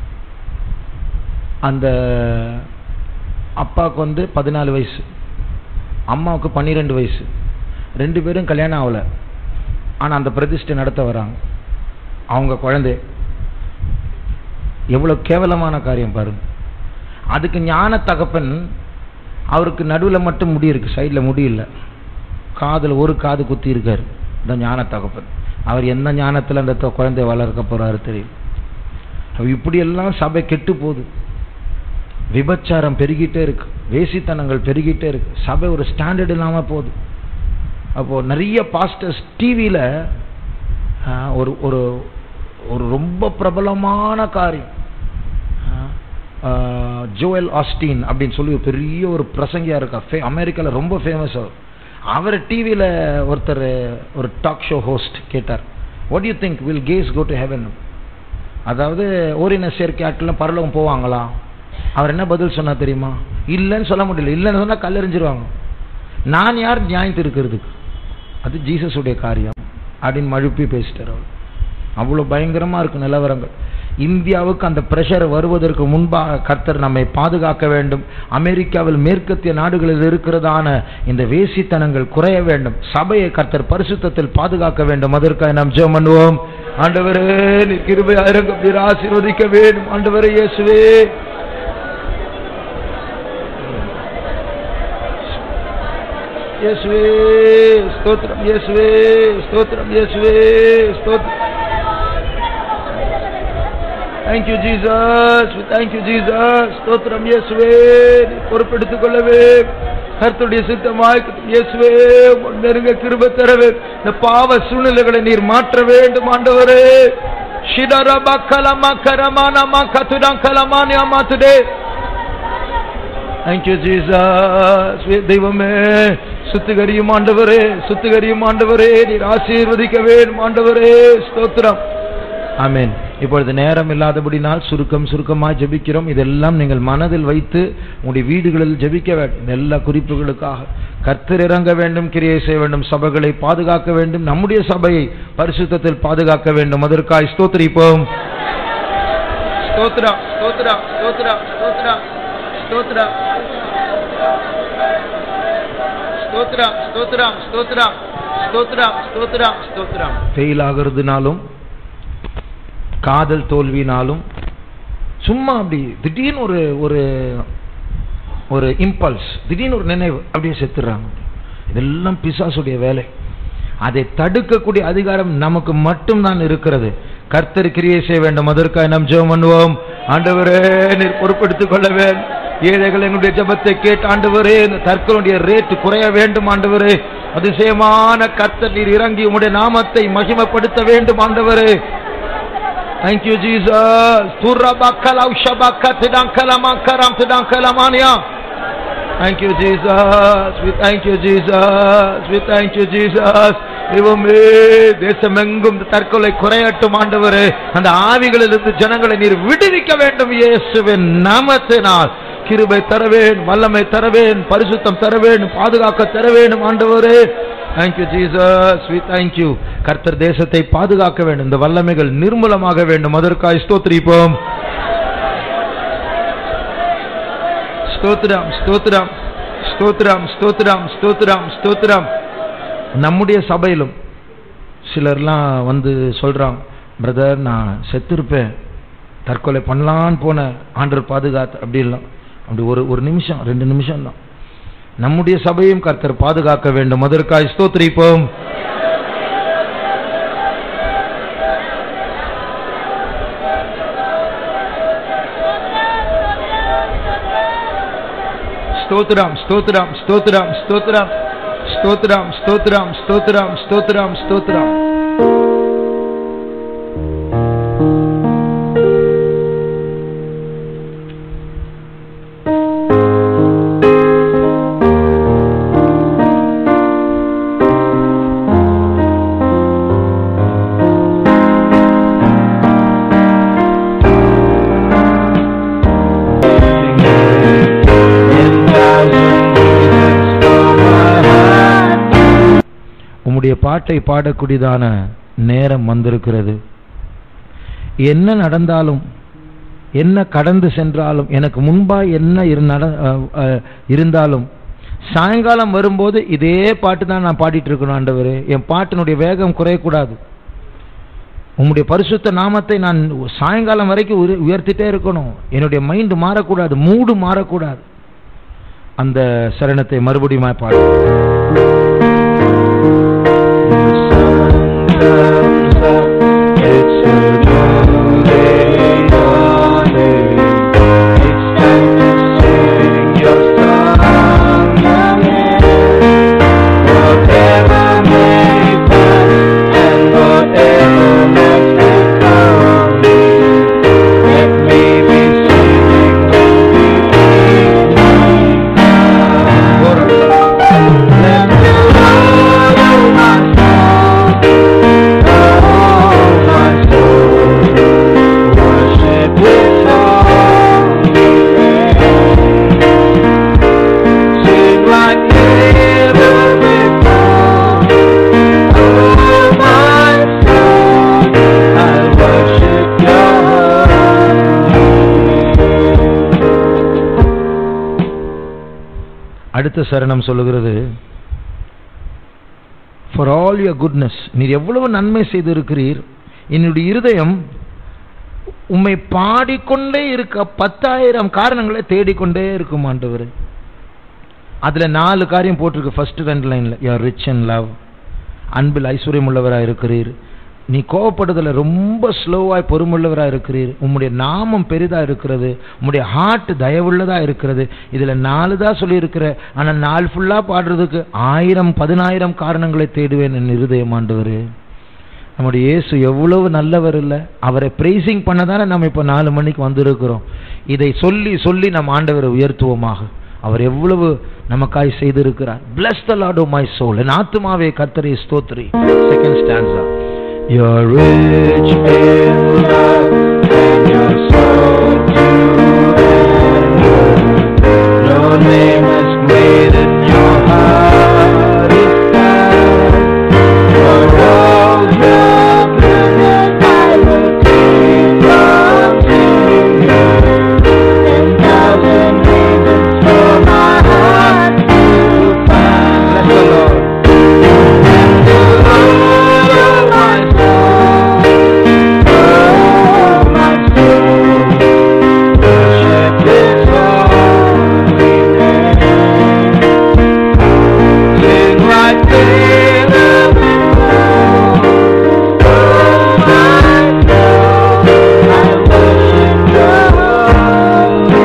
அந்த அப்பாவுக்கு வந்து பதினாலு வயசு அம்மாவுக்கு பன்னிரெண்டு வயசு ரெண்டு பேரும் கல்யாணம் ஆகல ஆனா அந்த பிரதிஷ்டை நடத்த வராங்க அவங்க குழந்தை எவ்வளவு கேவலமான காரியம் பாருங்க அதுக்கு ஞான தகப்பன் அவருக்கு நடுவுல மட்டும் முடி இருக்கு சைடுல முடி இல்ல காதுல ஒரு காது குத்தி இருக்காரு இந்த ஞான தகப்பன் அவர் எந்த ஞானத்துல அந்த தொ- குழந்தைய வளர்க்க போறாரு தெரியும் அப்ப இப்படி எல்லாம் சபை கெட்டு போகுது விபச்சாரம் பெருகிட்டே இருக்கு வேசித்தனங்கள் பெருகிட்டே இருக்கு சபை ஒரு ஸ்டாண்டர்ட் இல்லாம போகுது அப்போ நிறைய பாஸ்டர்ஸ் டிவியில ஒரு ஒரு ஒரு ரொம்ப பிரபலமான காரியம் ஜோயல் ஆஸ்டின் அப்படின்னு சொல்லி ஒரு பெரிய ஒரு பிரசங்கியா இருக்கா ஃபே அமெரிக்கால ரொம்ப ஃபேமஸ் அவர் அவர் டிவியில ஒருத்தர் ஒரு டாக் ஷோ ஹோஸ்ட் கேட்டார் what you think will gays go to heaven அதாவது ஓரின சேர்க்கை ஆட்கள் பரலோகம் போவாங்களா அவர் என்ன பதில் சொன்னா தெரியுமா இல்லைன்னு சொல்ல முடியல இல்லைன்னு சொன்னா கல்லெறிஞ்சிருவாங்க நான் யார் நியாயம் இருக்கிறதுக்கு அது ஜீசஸுடைய காரியம் அப்படின்னு மழுப்பி பேசிட்டார் அவர் அவ்வளோ பயங்கரமா இருக்கு நிலவரங்கள் இந்தியாவுக்கு அந்த பிரஷர் வருவதற்கு முன்பாக கர்த்தர் நம்மை பாதுகாக்க வேண்டும் அமெரிக்காவில் மேற்கத்திய நாடுகளில் இருக்கிறதான இந்த வேசித்தனங்கள் குறைய வேண்டும் சபையை கர்த்தர் பரிசுத்தத்தில் பாதுகாக்க வேண்டும் அதற்காக நாம் ஜெபம் பண்ணுவோம் ஆண்டவரே நீ கிருபையா இருங்க நீர் ஆசீர்வதிக்க வேண்டும் ஆண்டவரே இயேசுவே இயேசுவே ஸ்தோத்திரம் இயேசுவே ஸ்தோத்திரம் இயேசுவே ஸ்தோத்திரம் Thank you Jesus. Thank you Jesus. ஸ்தோத்திரம் இயேசுவே நீ பொறுப்பெடுத்துக் கொள்ளவே கர்த்தருடைய சித்தமாய் இயேசுவே உம் நெருங்க கிருபை தரவே இந்த பாவ சூழ்நிலைகளை நீர் மாற்ற வேண்டும் ஆண்டவரே ஷிடரப கலமா கரமானமா கத்துடம் கலமானியமா டுடே தேங்க்யூ ஜீசஸ் தெய்வமே சுத்திகரியும் ஆண்டவரே சுத்திகரியும் ஆண்டவரே நீர் ஆசீர்வதிக்க வேண்டும் ஆண்டவரே ஸ்தோத்திரம் ஆமென் இப்பொழுது நேரம் இல்லாதபடினால் சுருக்கம் சுருக்கமாக ஜெபிக்கிறோம் இதெல்லாம் நீங்கள் மனதில் வைத்து உங்களுடைய வீடுகளில் ஜெபிக்க வேண்டும் இந்த எல்லா குறிப்புகளுக்காக கர்த்தர் இறங்க வேண்டும் கிரியை செய்ய வேண்டும் சபைகளை பாதுகாக்க வேண்டும் நம்முடைய சபையை பரிசுத்தத்தில் பாதுகாக்க வேண்டும் அதற்காய் ஸ்தோத்திரிப்போம் ஸ்தோத்ரா ஸ்தோத்ரா ஸ்தோத்ரா ஸ்தோத்ரா ஸ்தோத்ரா ஸ்தோத்ரா ஸ்தோத்ரா ஸ்தோத்ரா ஸ்தோத்ரா ஸ்தோத்ரா ஸ்தோத்ரா ஃபெயில் ஆகிறதுனாலும் காதல் தோல்வினாலும் சும்மா அப்படி திடீர்னு ஒரு ஒரு ஒரு இம்பல்ஸ் திடீர்னு ஒரு நினைவு அப்படியே செத்துறாங்க இதெல்லாம் பிசாசுடைய வேலை அதை தடுக்கக்கூடிய அதிகாரம் நமக்கு மட்டும்தான் இருக்கிறது கர்த்தர் கிரியை செய்ய வேண்டும் அதற்காக நாம் ஜெபம் பண்ணுவோம் ஆண்டவரே நீர் பொறுப்படுத்திக் கொள்ள வேண்டும் ஏழைகள் எங்களுடைய ஜெபத்தை கேட்டு ஆண்டவரே இந்த தற்கொலையுடைய ரேட் குறைய வேண்டும் ஆண்டவரே அதிசயமான கர்த்தர் நீர் இறங்கி உம்முடைய நாமத்தை மகிமைப்படுத்த வேண்டும் ஆண்டவரே Thank you, Jesus. Turabakala ushabaka tidankalama karam tidankalamania. Thank you, Jesus. We thank you, Jesus. We thank you, Jesus. தெய்வமே தேசமெங்கும் இந்த தற்கொலை குறையட்டும் ஆண்டவரே அந்த ஆவிகளிலிருந்து ஜனங்களை நீர் விடுவிக்க வேண்டும் இயேசுவின் நாமத்தினால் கிருபை தரவேன் வல்லமை தரவேன் பரிசுத்தம் தரவேன் பாதுகாக்க தரவேன் ஆண்டவரே தேங்க்யூ ஜீசஸ் வி தேங்க்யூ கர்த்தர் தேசத்தை பாதுகாக்க வேண்டும் இந்த வல்லமைகள் நிர்மூலமாக வேண்டும் அதற்காக ஸ்தோத்திரிப்போம் ஸ்தோத்திரம் ஸ்தோத்திரம் ஸ்தோத்திரம் ஸ்தோத்திரம் ஸ்தோத்திரம் ஸ்தோத்திரம் நம்முடைய சபையிலும் சிலர்லாம் வந்து சொல்றாங்க பிரதர் நான் செத்திருப்பேன் தற்கொலை பண்ணலான்னு போன ஆண்டர் பாதுகாத்து அப்படி இல்லை அப்படி ஒரு ஒரு நிமிஷம் ரெண்டு நிமிஷம் தான் நம்முடைய சபையும் கர்த்தர் பாதுகாக்க வேண்டும் அதற்காய் ஸ்தோத்திரிப்போம் ஸ்தோத்திரம் ஸ்தோத்திரம் ஸ்தோத்திரம் ஸ்தோத்திரம் ஸ்தோத்திரம் ஸ்தோத்திரம் ஸ்தோத்திரம் ஸ்தோத்திரம் ஸ்தோத்திரம் உம்முடைய பாட்டை பாடக்கூடியதான நேரம் வந்திருக்கிறது என்ன நடந்தாலும் என்ன கடந்து சென்றாலும் எனக்கு முன்பா என்ன இரு- நட- அஹ், அஹ், இருந்தாலும் சாயங்காலம் வரும்போது இதே பாட்டு தான் நான் பாடிட்டு இருக்கணும் ஆண்டவரே என் பாட்டினுடைய வேகம் குறையக்கூடாது உம்முடைய பரிசுத்த நாமத்தை நான் சாயங்காலம் வரைக்கும் உயர்- உயர்த்திட்டே இருக்கணும் என்னுடைய மைண்ட் மாறக்கூடாது மூடு மாறக்கூடாது அந்த சரணத்தை மறுபடியும் பாடு அடுத்த சரணம் சொல்லுகிறது ஃபார் ஆல் யுவர் குட்னஸ் நீர் எவ்வளவு நன்மை செய்திருக்கிறீர் என்னுடைய இருதயம் உம்மை பாடிக்கொண்டே இருக்க பத்தாயிரம் காரணங்களை தேடிக்கொண்டே இருக்கும் ஆண்டவர் அதுல நாலு காரியம் போட்டிருக்கு ஃபர்ஸ்ட் ரெண்டு லைன்ல யூஆர் ரிச் அண்ட் லவ் அன்பில் ஐஸ்வர்யம் உள்ளவராக இருக்கிறீர் நீ கோவப்படுதல ரொம்ப ஸ்லோவாய் பொறுமுள்ளவராக இருக்கிறீர் உம்முடைய நாமம் பெரிதா இருக்கிறது உம்முடைய ஹார்ட் தயவுள்ளதா இருக்கிறது இதுல நாலு தான் சொல்லியிருக்கிற ஆனா நாள் ஃபுல்லா பாடுறதுக்கு ஆயிரம் பதினாயிரம் காரணங்களை தேடுவேன் என் இருதயம் ஆண்டவர் நம்முடைய இயேசு எவ்வளவு நல்லவர் இல்ல அவரை பிரைசிங் பண்ணதானே நம்ம இப்ப நாலு மணிக்கு வந்திருக்கிறோம் இதை சொல்லி சொல்லி நம் ஆண்டவரை உயர்த்துவோமாக அவர் எவ்வளவு நமக்காய் செய்திருக்கிறார் bless the lord my soul என் ஆத்துமாவே கர்த்தரை ஸ்தோத்ரி second stanza You're rich in love and your soul to Your name is great and your heart is kind. For all your goodness I will sing unto you. Ten thousand reasons for my heart to find. Bless the Lord. And the Lord, oh my soul, oh my soul, worship His holy name. Sing like David before. Oh my soul, I worship Your holy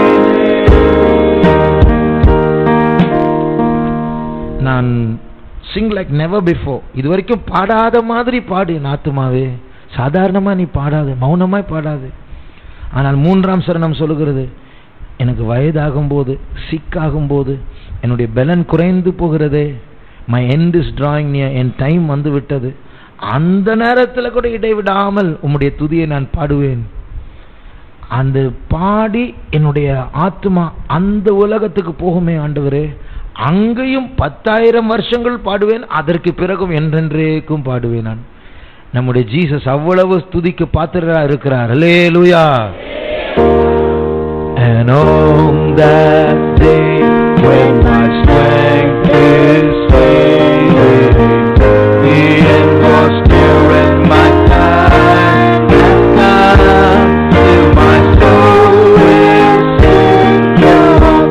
name. நான் Singh like never before இது வரைக்கும் பாடாத மாதிரி பாடு என் ஆத்துமாவே சாதாரணமா நீ பாடாது மௌனமாய் பாடாது ஆனால் மூன்றாம் சரணம் சொல்லுகிறது எனக்கு வயதாகும் போது சிக்காகும் போது என்னுடைய பலன் குறைந்து போகிறதே my end is drawing near என் டைம் வந்து விட்டது அந்த நேரத்தில் கூட இடைவிடாமல் உம்முடைய துதியை நான் பாடுவேன் அந்த பாடி என்னுடைய ஆத்மா அந்த உலகத்துக்கு போகுமே ஆண்டவரே அங்கேயும் பத்தாயிரம் வருஷங்கள் பாடுவேன் அதற்கு பிறகும் என்றென்றேக்கும் பாடுவேன் நான் நம்முடைய ஜீசஸ் அவ்வளவு துதிக்கு பாத்திரரா இருக்கிறார் அல்லேலூயா And on that day when my strength is failing, the end was near and my time has come. Still my soul will sing your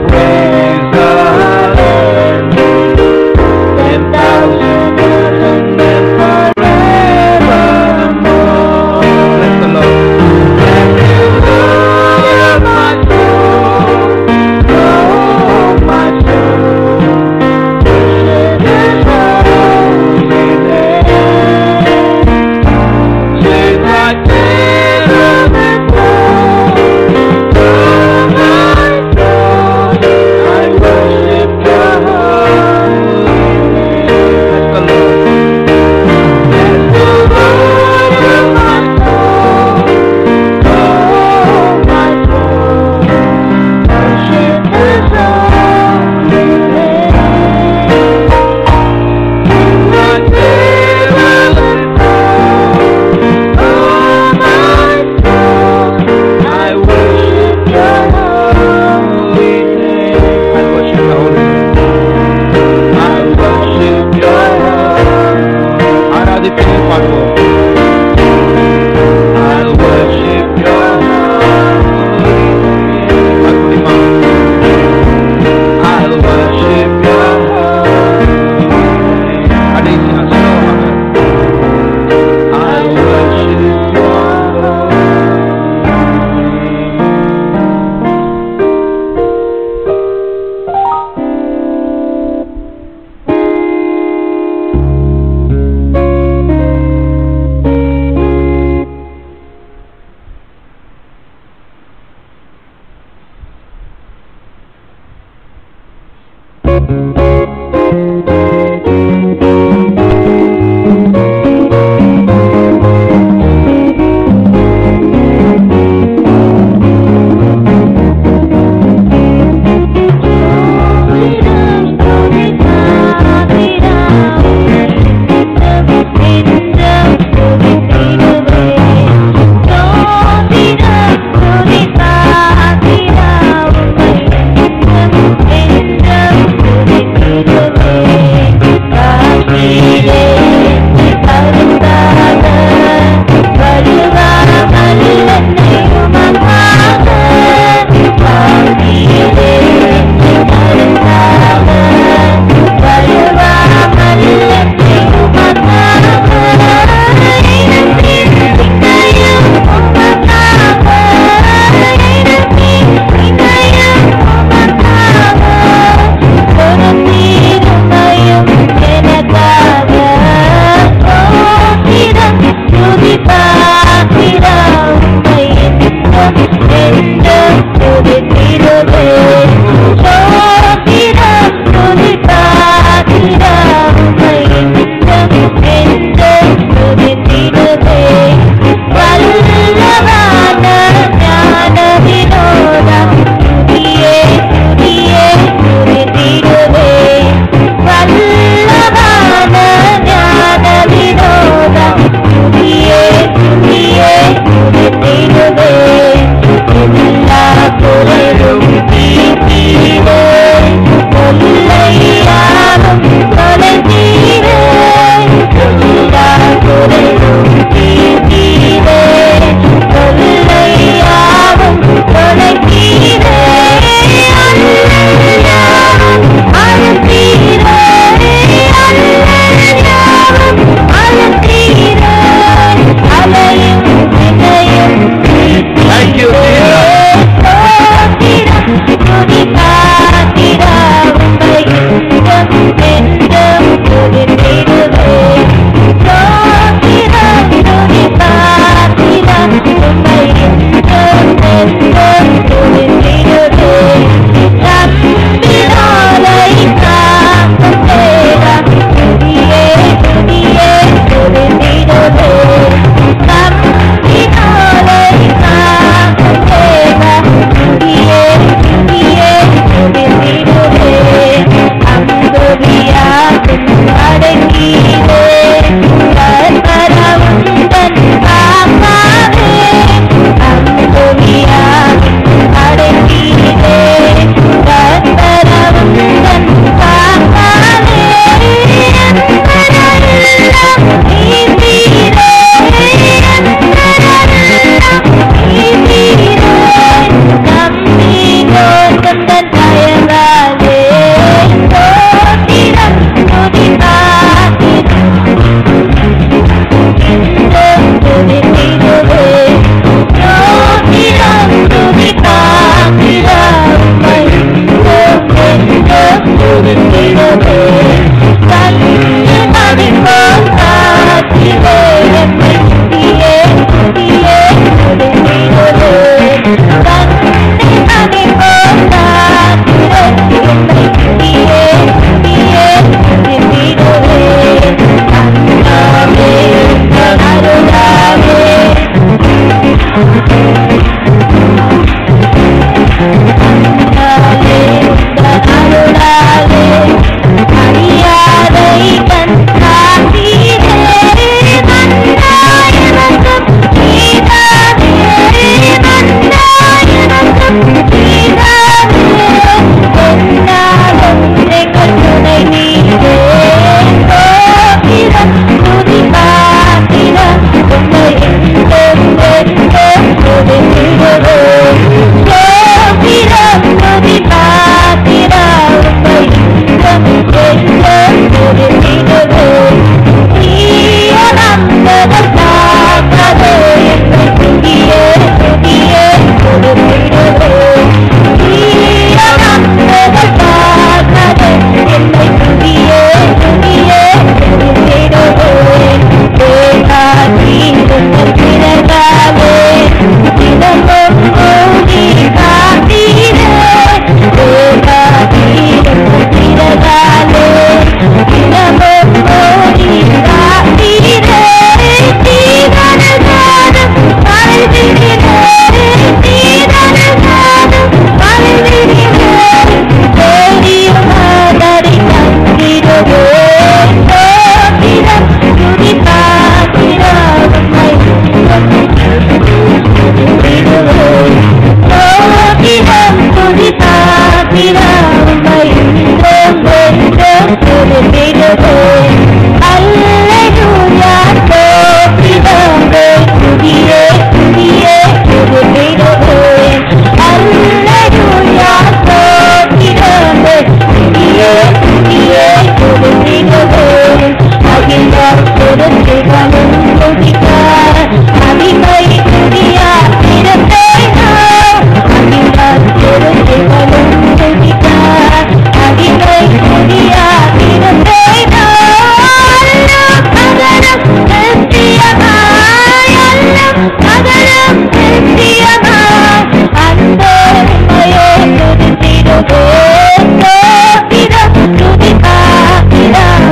ஸ்தோத்திரம் துதி பாத்திரம் என்றும் என்றும் துதித்திடுவேன் அல்லேலூயா ஸ்தோத்திரம் துதியே துதியே துதித்திடுவேன் அல்லேலூயா ஸ்தோத்திரம் துதியே துதியே துதித்திடுவேன் அகிலம் துதித்திகளும் துதிக்க அடிமை துதியா இருப்பேனோ அகிலம் துதித்திகளும் துதிக்க அடிமை துதியா இருப்பேனோ அல்லம் அகரம் நித்தியமாய் அல்லம் அகரம் நித்தியமாய் அன்போமையே துதித்திடுவேன் ஸ்தோத்திரம் துதிப்பாத்திரம்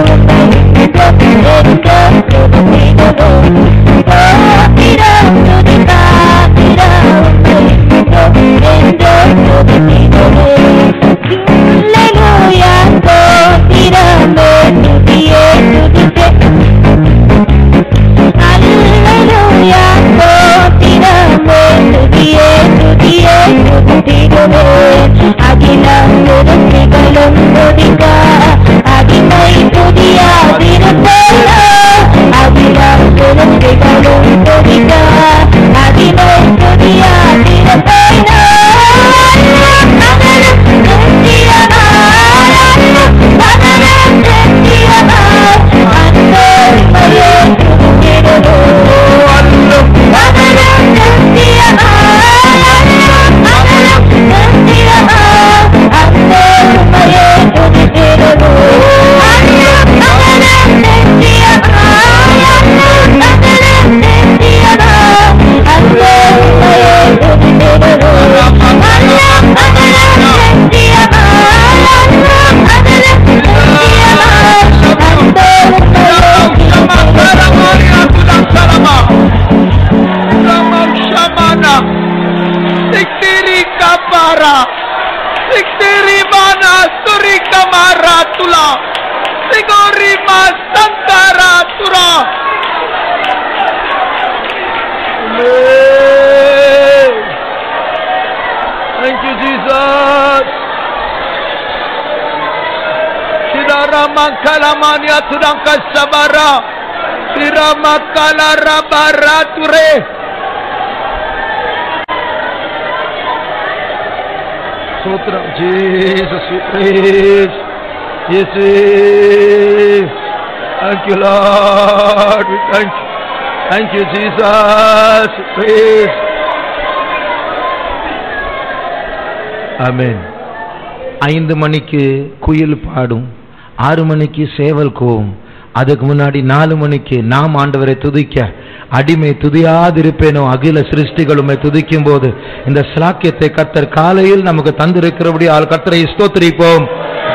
அகிலம் நிறுத்திகளும் துதிக்க அடிமை துதியாதிருப்பேனோ அகிலம் நிறுத்திகளும் துதிக்க அடிமை துதியாதிருப்பேனோ அகலம் நித்தியமாய் அகலம் நித்தியமாய் அன்போமையே துதித்திடுவோம் அகலம் நித்தியமாய் அகலம் நித்தியமாய் அன்போமையே துதித்திடுவோம் அகலம் நித்தியமாய் அகலம் நித்தியமாய் அன்போமையே துதித்திடுவோம் அகலம் அகலம் நித்தியமாய் அகலம் அகலம் நித்தியமாய் அன்போமையே Thank you, Jesus. Shidaramankalamania Turanka Sabara. Tiramakala Rabara Ture. Sutram Jesus, we praise. Yes, we- thank you, Lord. We thank you. Thank you, Jesus. We Praise. ஆமென் ஐந்து மணிக்கு குயில் பாடும் ஆறு மணிக்கு சேவல் கூவும் அதுக்கு முன்னாடி நாலு மணிக்கு நாம் ஆண்டவரை துதிக்க அடிமை துதியாதிருப்பேனோ அகில சிருஷ்டிகளுமே துதிக்கும் போது இந்த ஸ்லாக்கியத்தை கர்த்தர் காலையில் நமக்கு தந்திருக்கிறபடி ஆள் கர்த்தரை ஸ்தோத்திரிப்போம்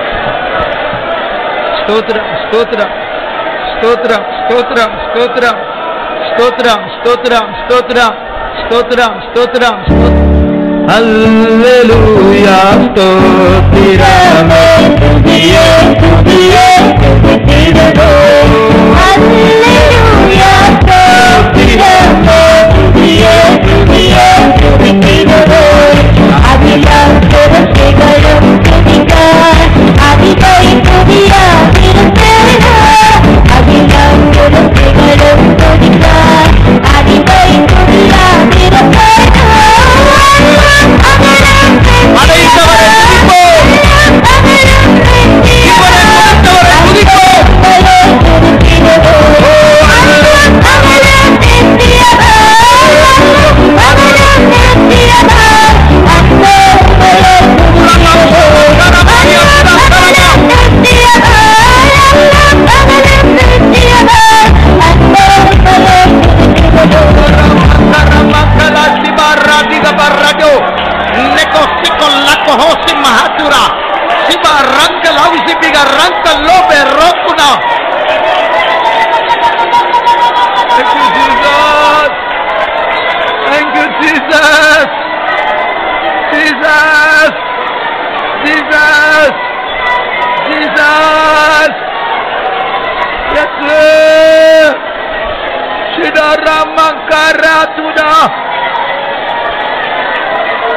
ஸ்தோத்திரம் ஸ்தோத்திரம் ஸ்தோத்திரம் ஸ்தோத்திரம் ஸ்தோத்திரம் ஸ்தோத்திரம் ஸ்தோத்திரம் ஸ்தோத்திரம் ஸ்தோத்திரம் ஸ்தோத்திரம் ஸ்தோத்திரம் அல்லேலூயா ஸ்தோத்திரமே துதியே துதியே துதித்திடுவோம் அல்லேலூயா ஸ்தோத்திரமே துதியே துதியே துதித்திடுவோம் அகிலம் சிருஷ்டிகளும் துதிக்க அதிகை துதியாதிருப்பேனோ அகிலம் சிருஷ்டிகளும் துதிக்க அதிகை துதியாதிருப்பேனோ அகலம் அடைத்தவரை துதிப்போம். Karamakala si baradi da barado. Neko si con la cohosi mahatura. Si barranca la usi biga ranca lobe rokuna. Thank you, Jesus. Thank you, Jesus. Jesus. Jesus. Jesus. Yes, Lord. Shidaramankaratuna.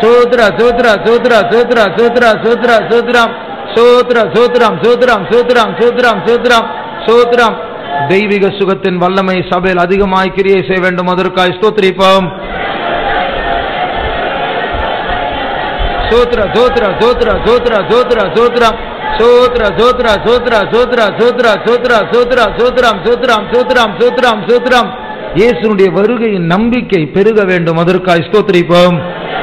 சோத்ரா சோத்ரா சோத்ரா சோத்ரா சோத்ரா சோத்ரா சோத்ராம் சோத்ரா சோத்ராம் சோத்ராம் சோத்ராம் சோத்ராம் சோத்ராம் சோத்ராம் தெய்வீக சுகத்தின் வல்லமை சபையில் அதிகமாய் கிரியை செய்ய வேண்டும் அதற்காய் ஸ்தோத்திரிப்போம் சோத்ரா சோத்ரா சோத்ரா சோத்ரா சோத்ரா சோத்ராம் சோத்ரா சோத்ரா சோத்ரா சோத்ரா சோத்ரா சோத்ரா சோத்ரா சோத்ராம் சோத்ராம் சோத்ராம் சோத்ராம் சோத்ராம் இயேசுனுடைய வருகையின் நம்பிக்கை பெருக வேண்டும் அதற்காய் ஸ்தோத்திரிப்போம்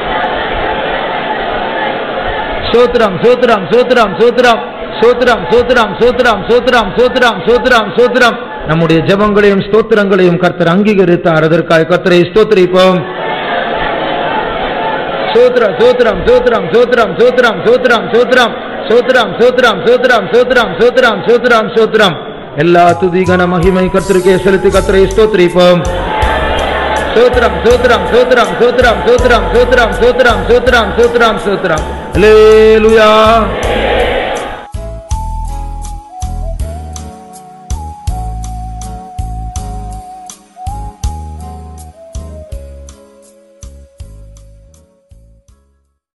சோத்ராம் சோத்ராம் சோத்ராம் சோத்ராம் சோத்ராம் சோத்ராம் சோத்ராம் சோத்ராம் சோத்ராம் சோத்ராம் சோத்ராம் நம்முடைய ஜெபங்களையும் ஸ்தோத்திரங்களையும் கர்த்தர் அங்கீகரித்தார் அதற்காக கர்த்தரை ஸ்தோத்திரிப்போம் சோத்ரா சோத்ராம் சோத்ராம் சோத்ராம் சோத்ராம் சோத்ராம் சோத்ராம் சோத்ராம் சோத்ராம் சோத்ராம் சோத்ராம் சோத்ராம் சோத்ராம் சோத்ராம் எல்லா துதி கன மகிமை கர்த்தருக்கே செலுத்தி கர்த்தரை ஸ்தோத்திரிப்போம் சோத்ராம் சோத்ராம் சோத்ராம் சோத்ராம் சோத்ராம் சோத்ராம் சோத்ராம் சோத்ராம் சோத்ராம் சோத்ராம் அல்லேலூயா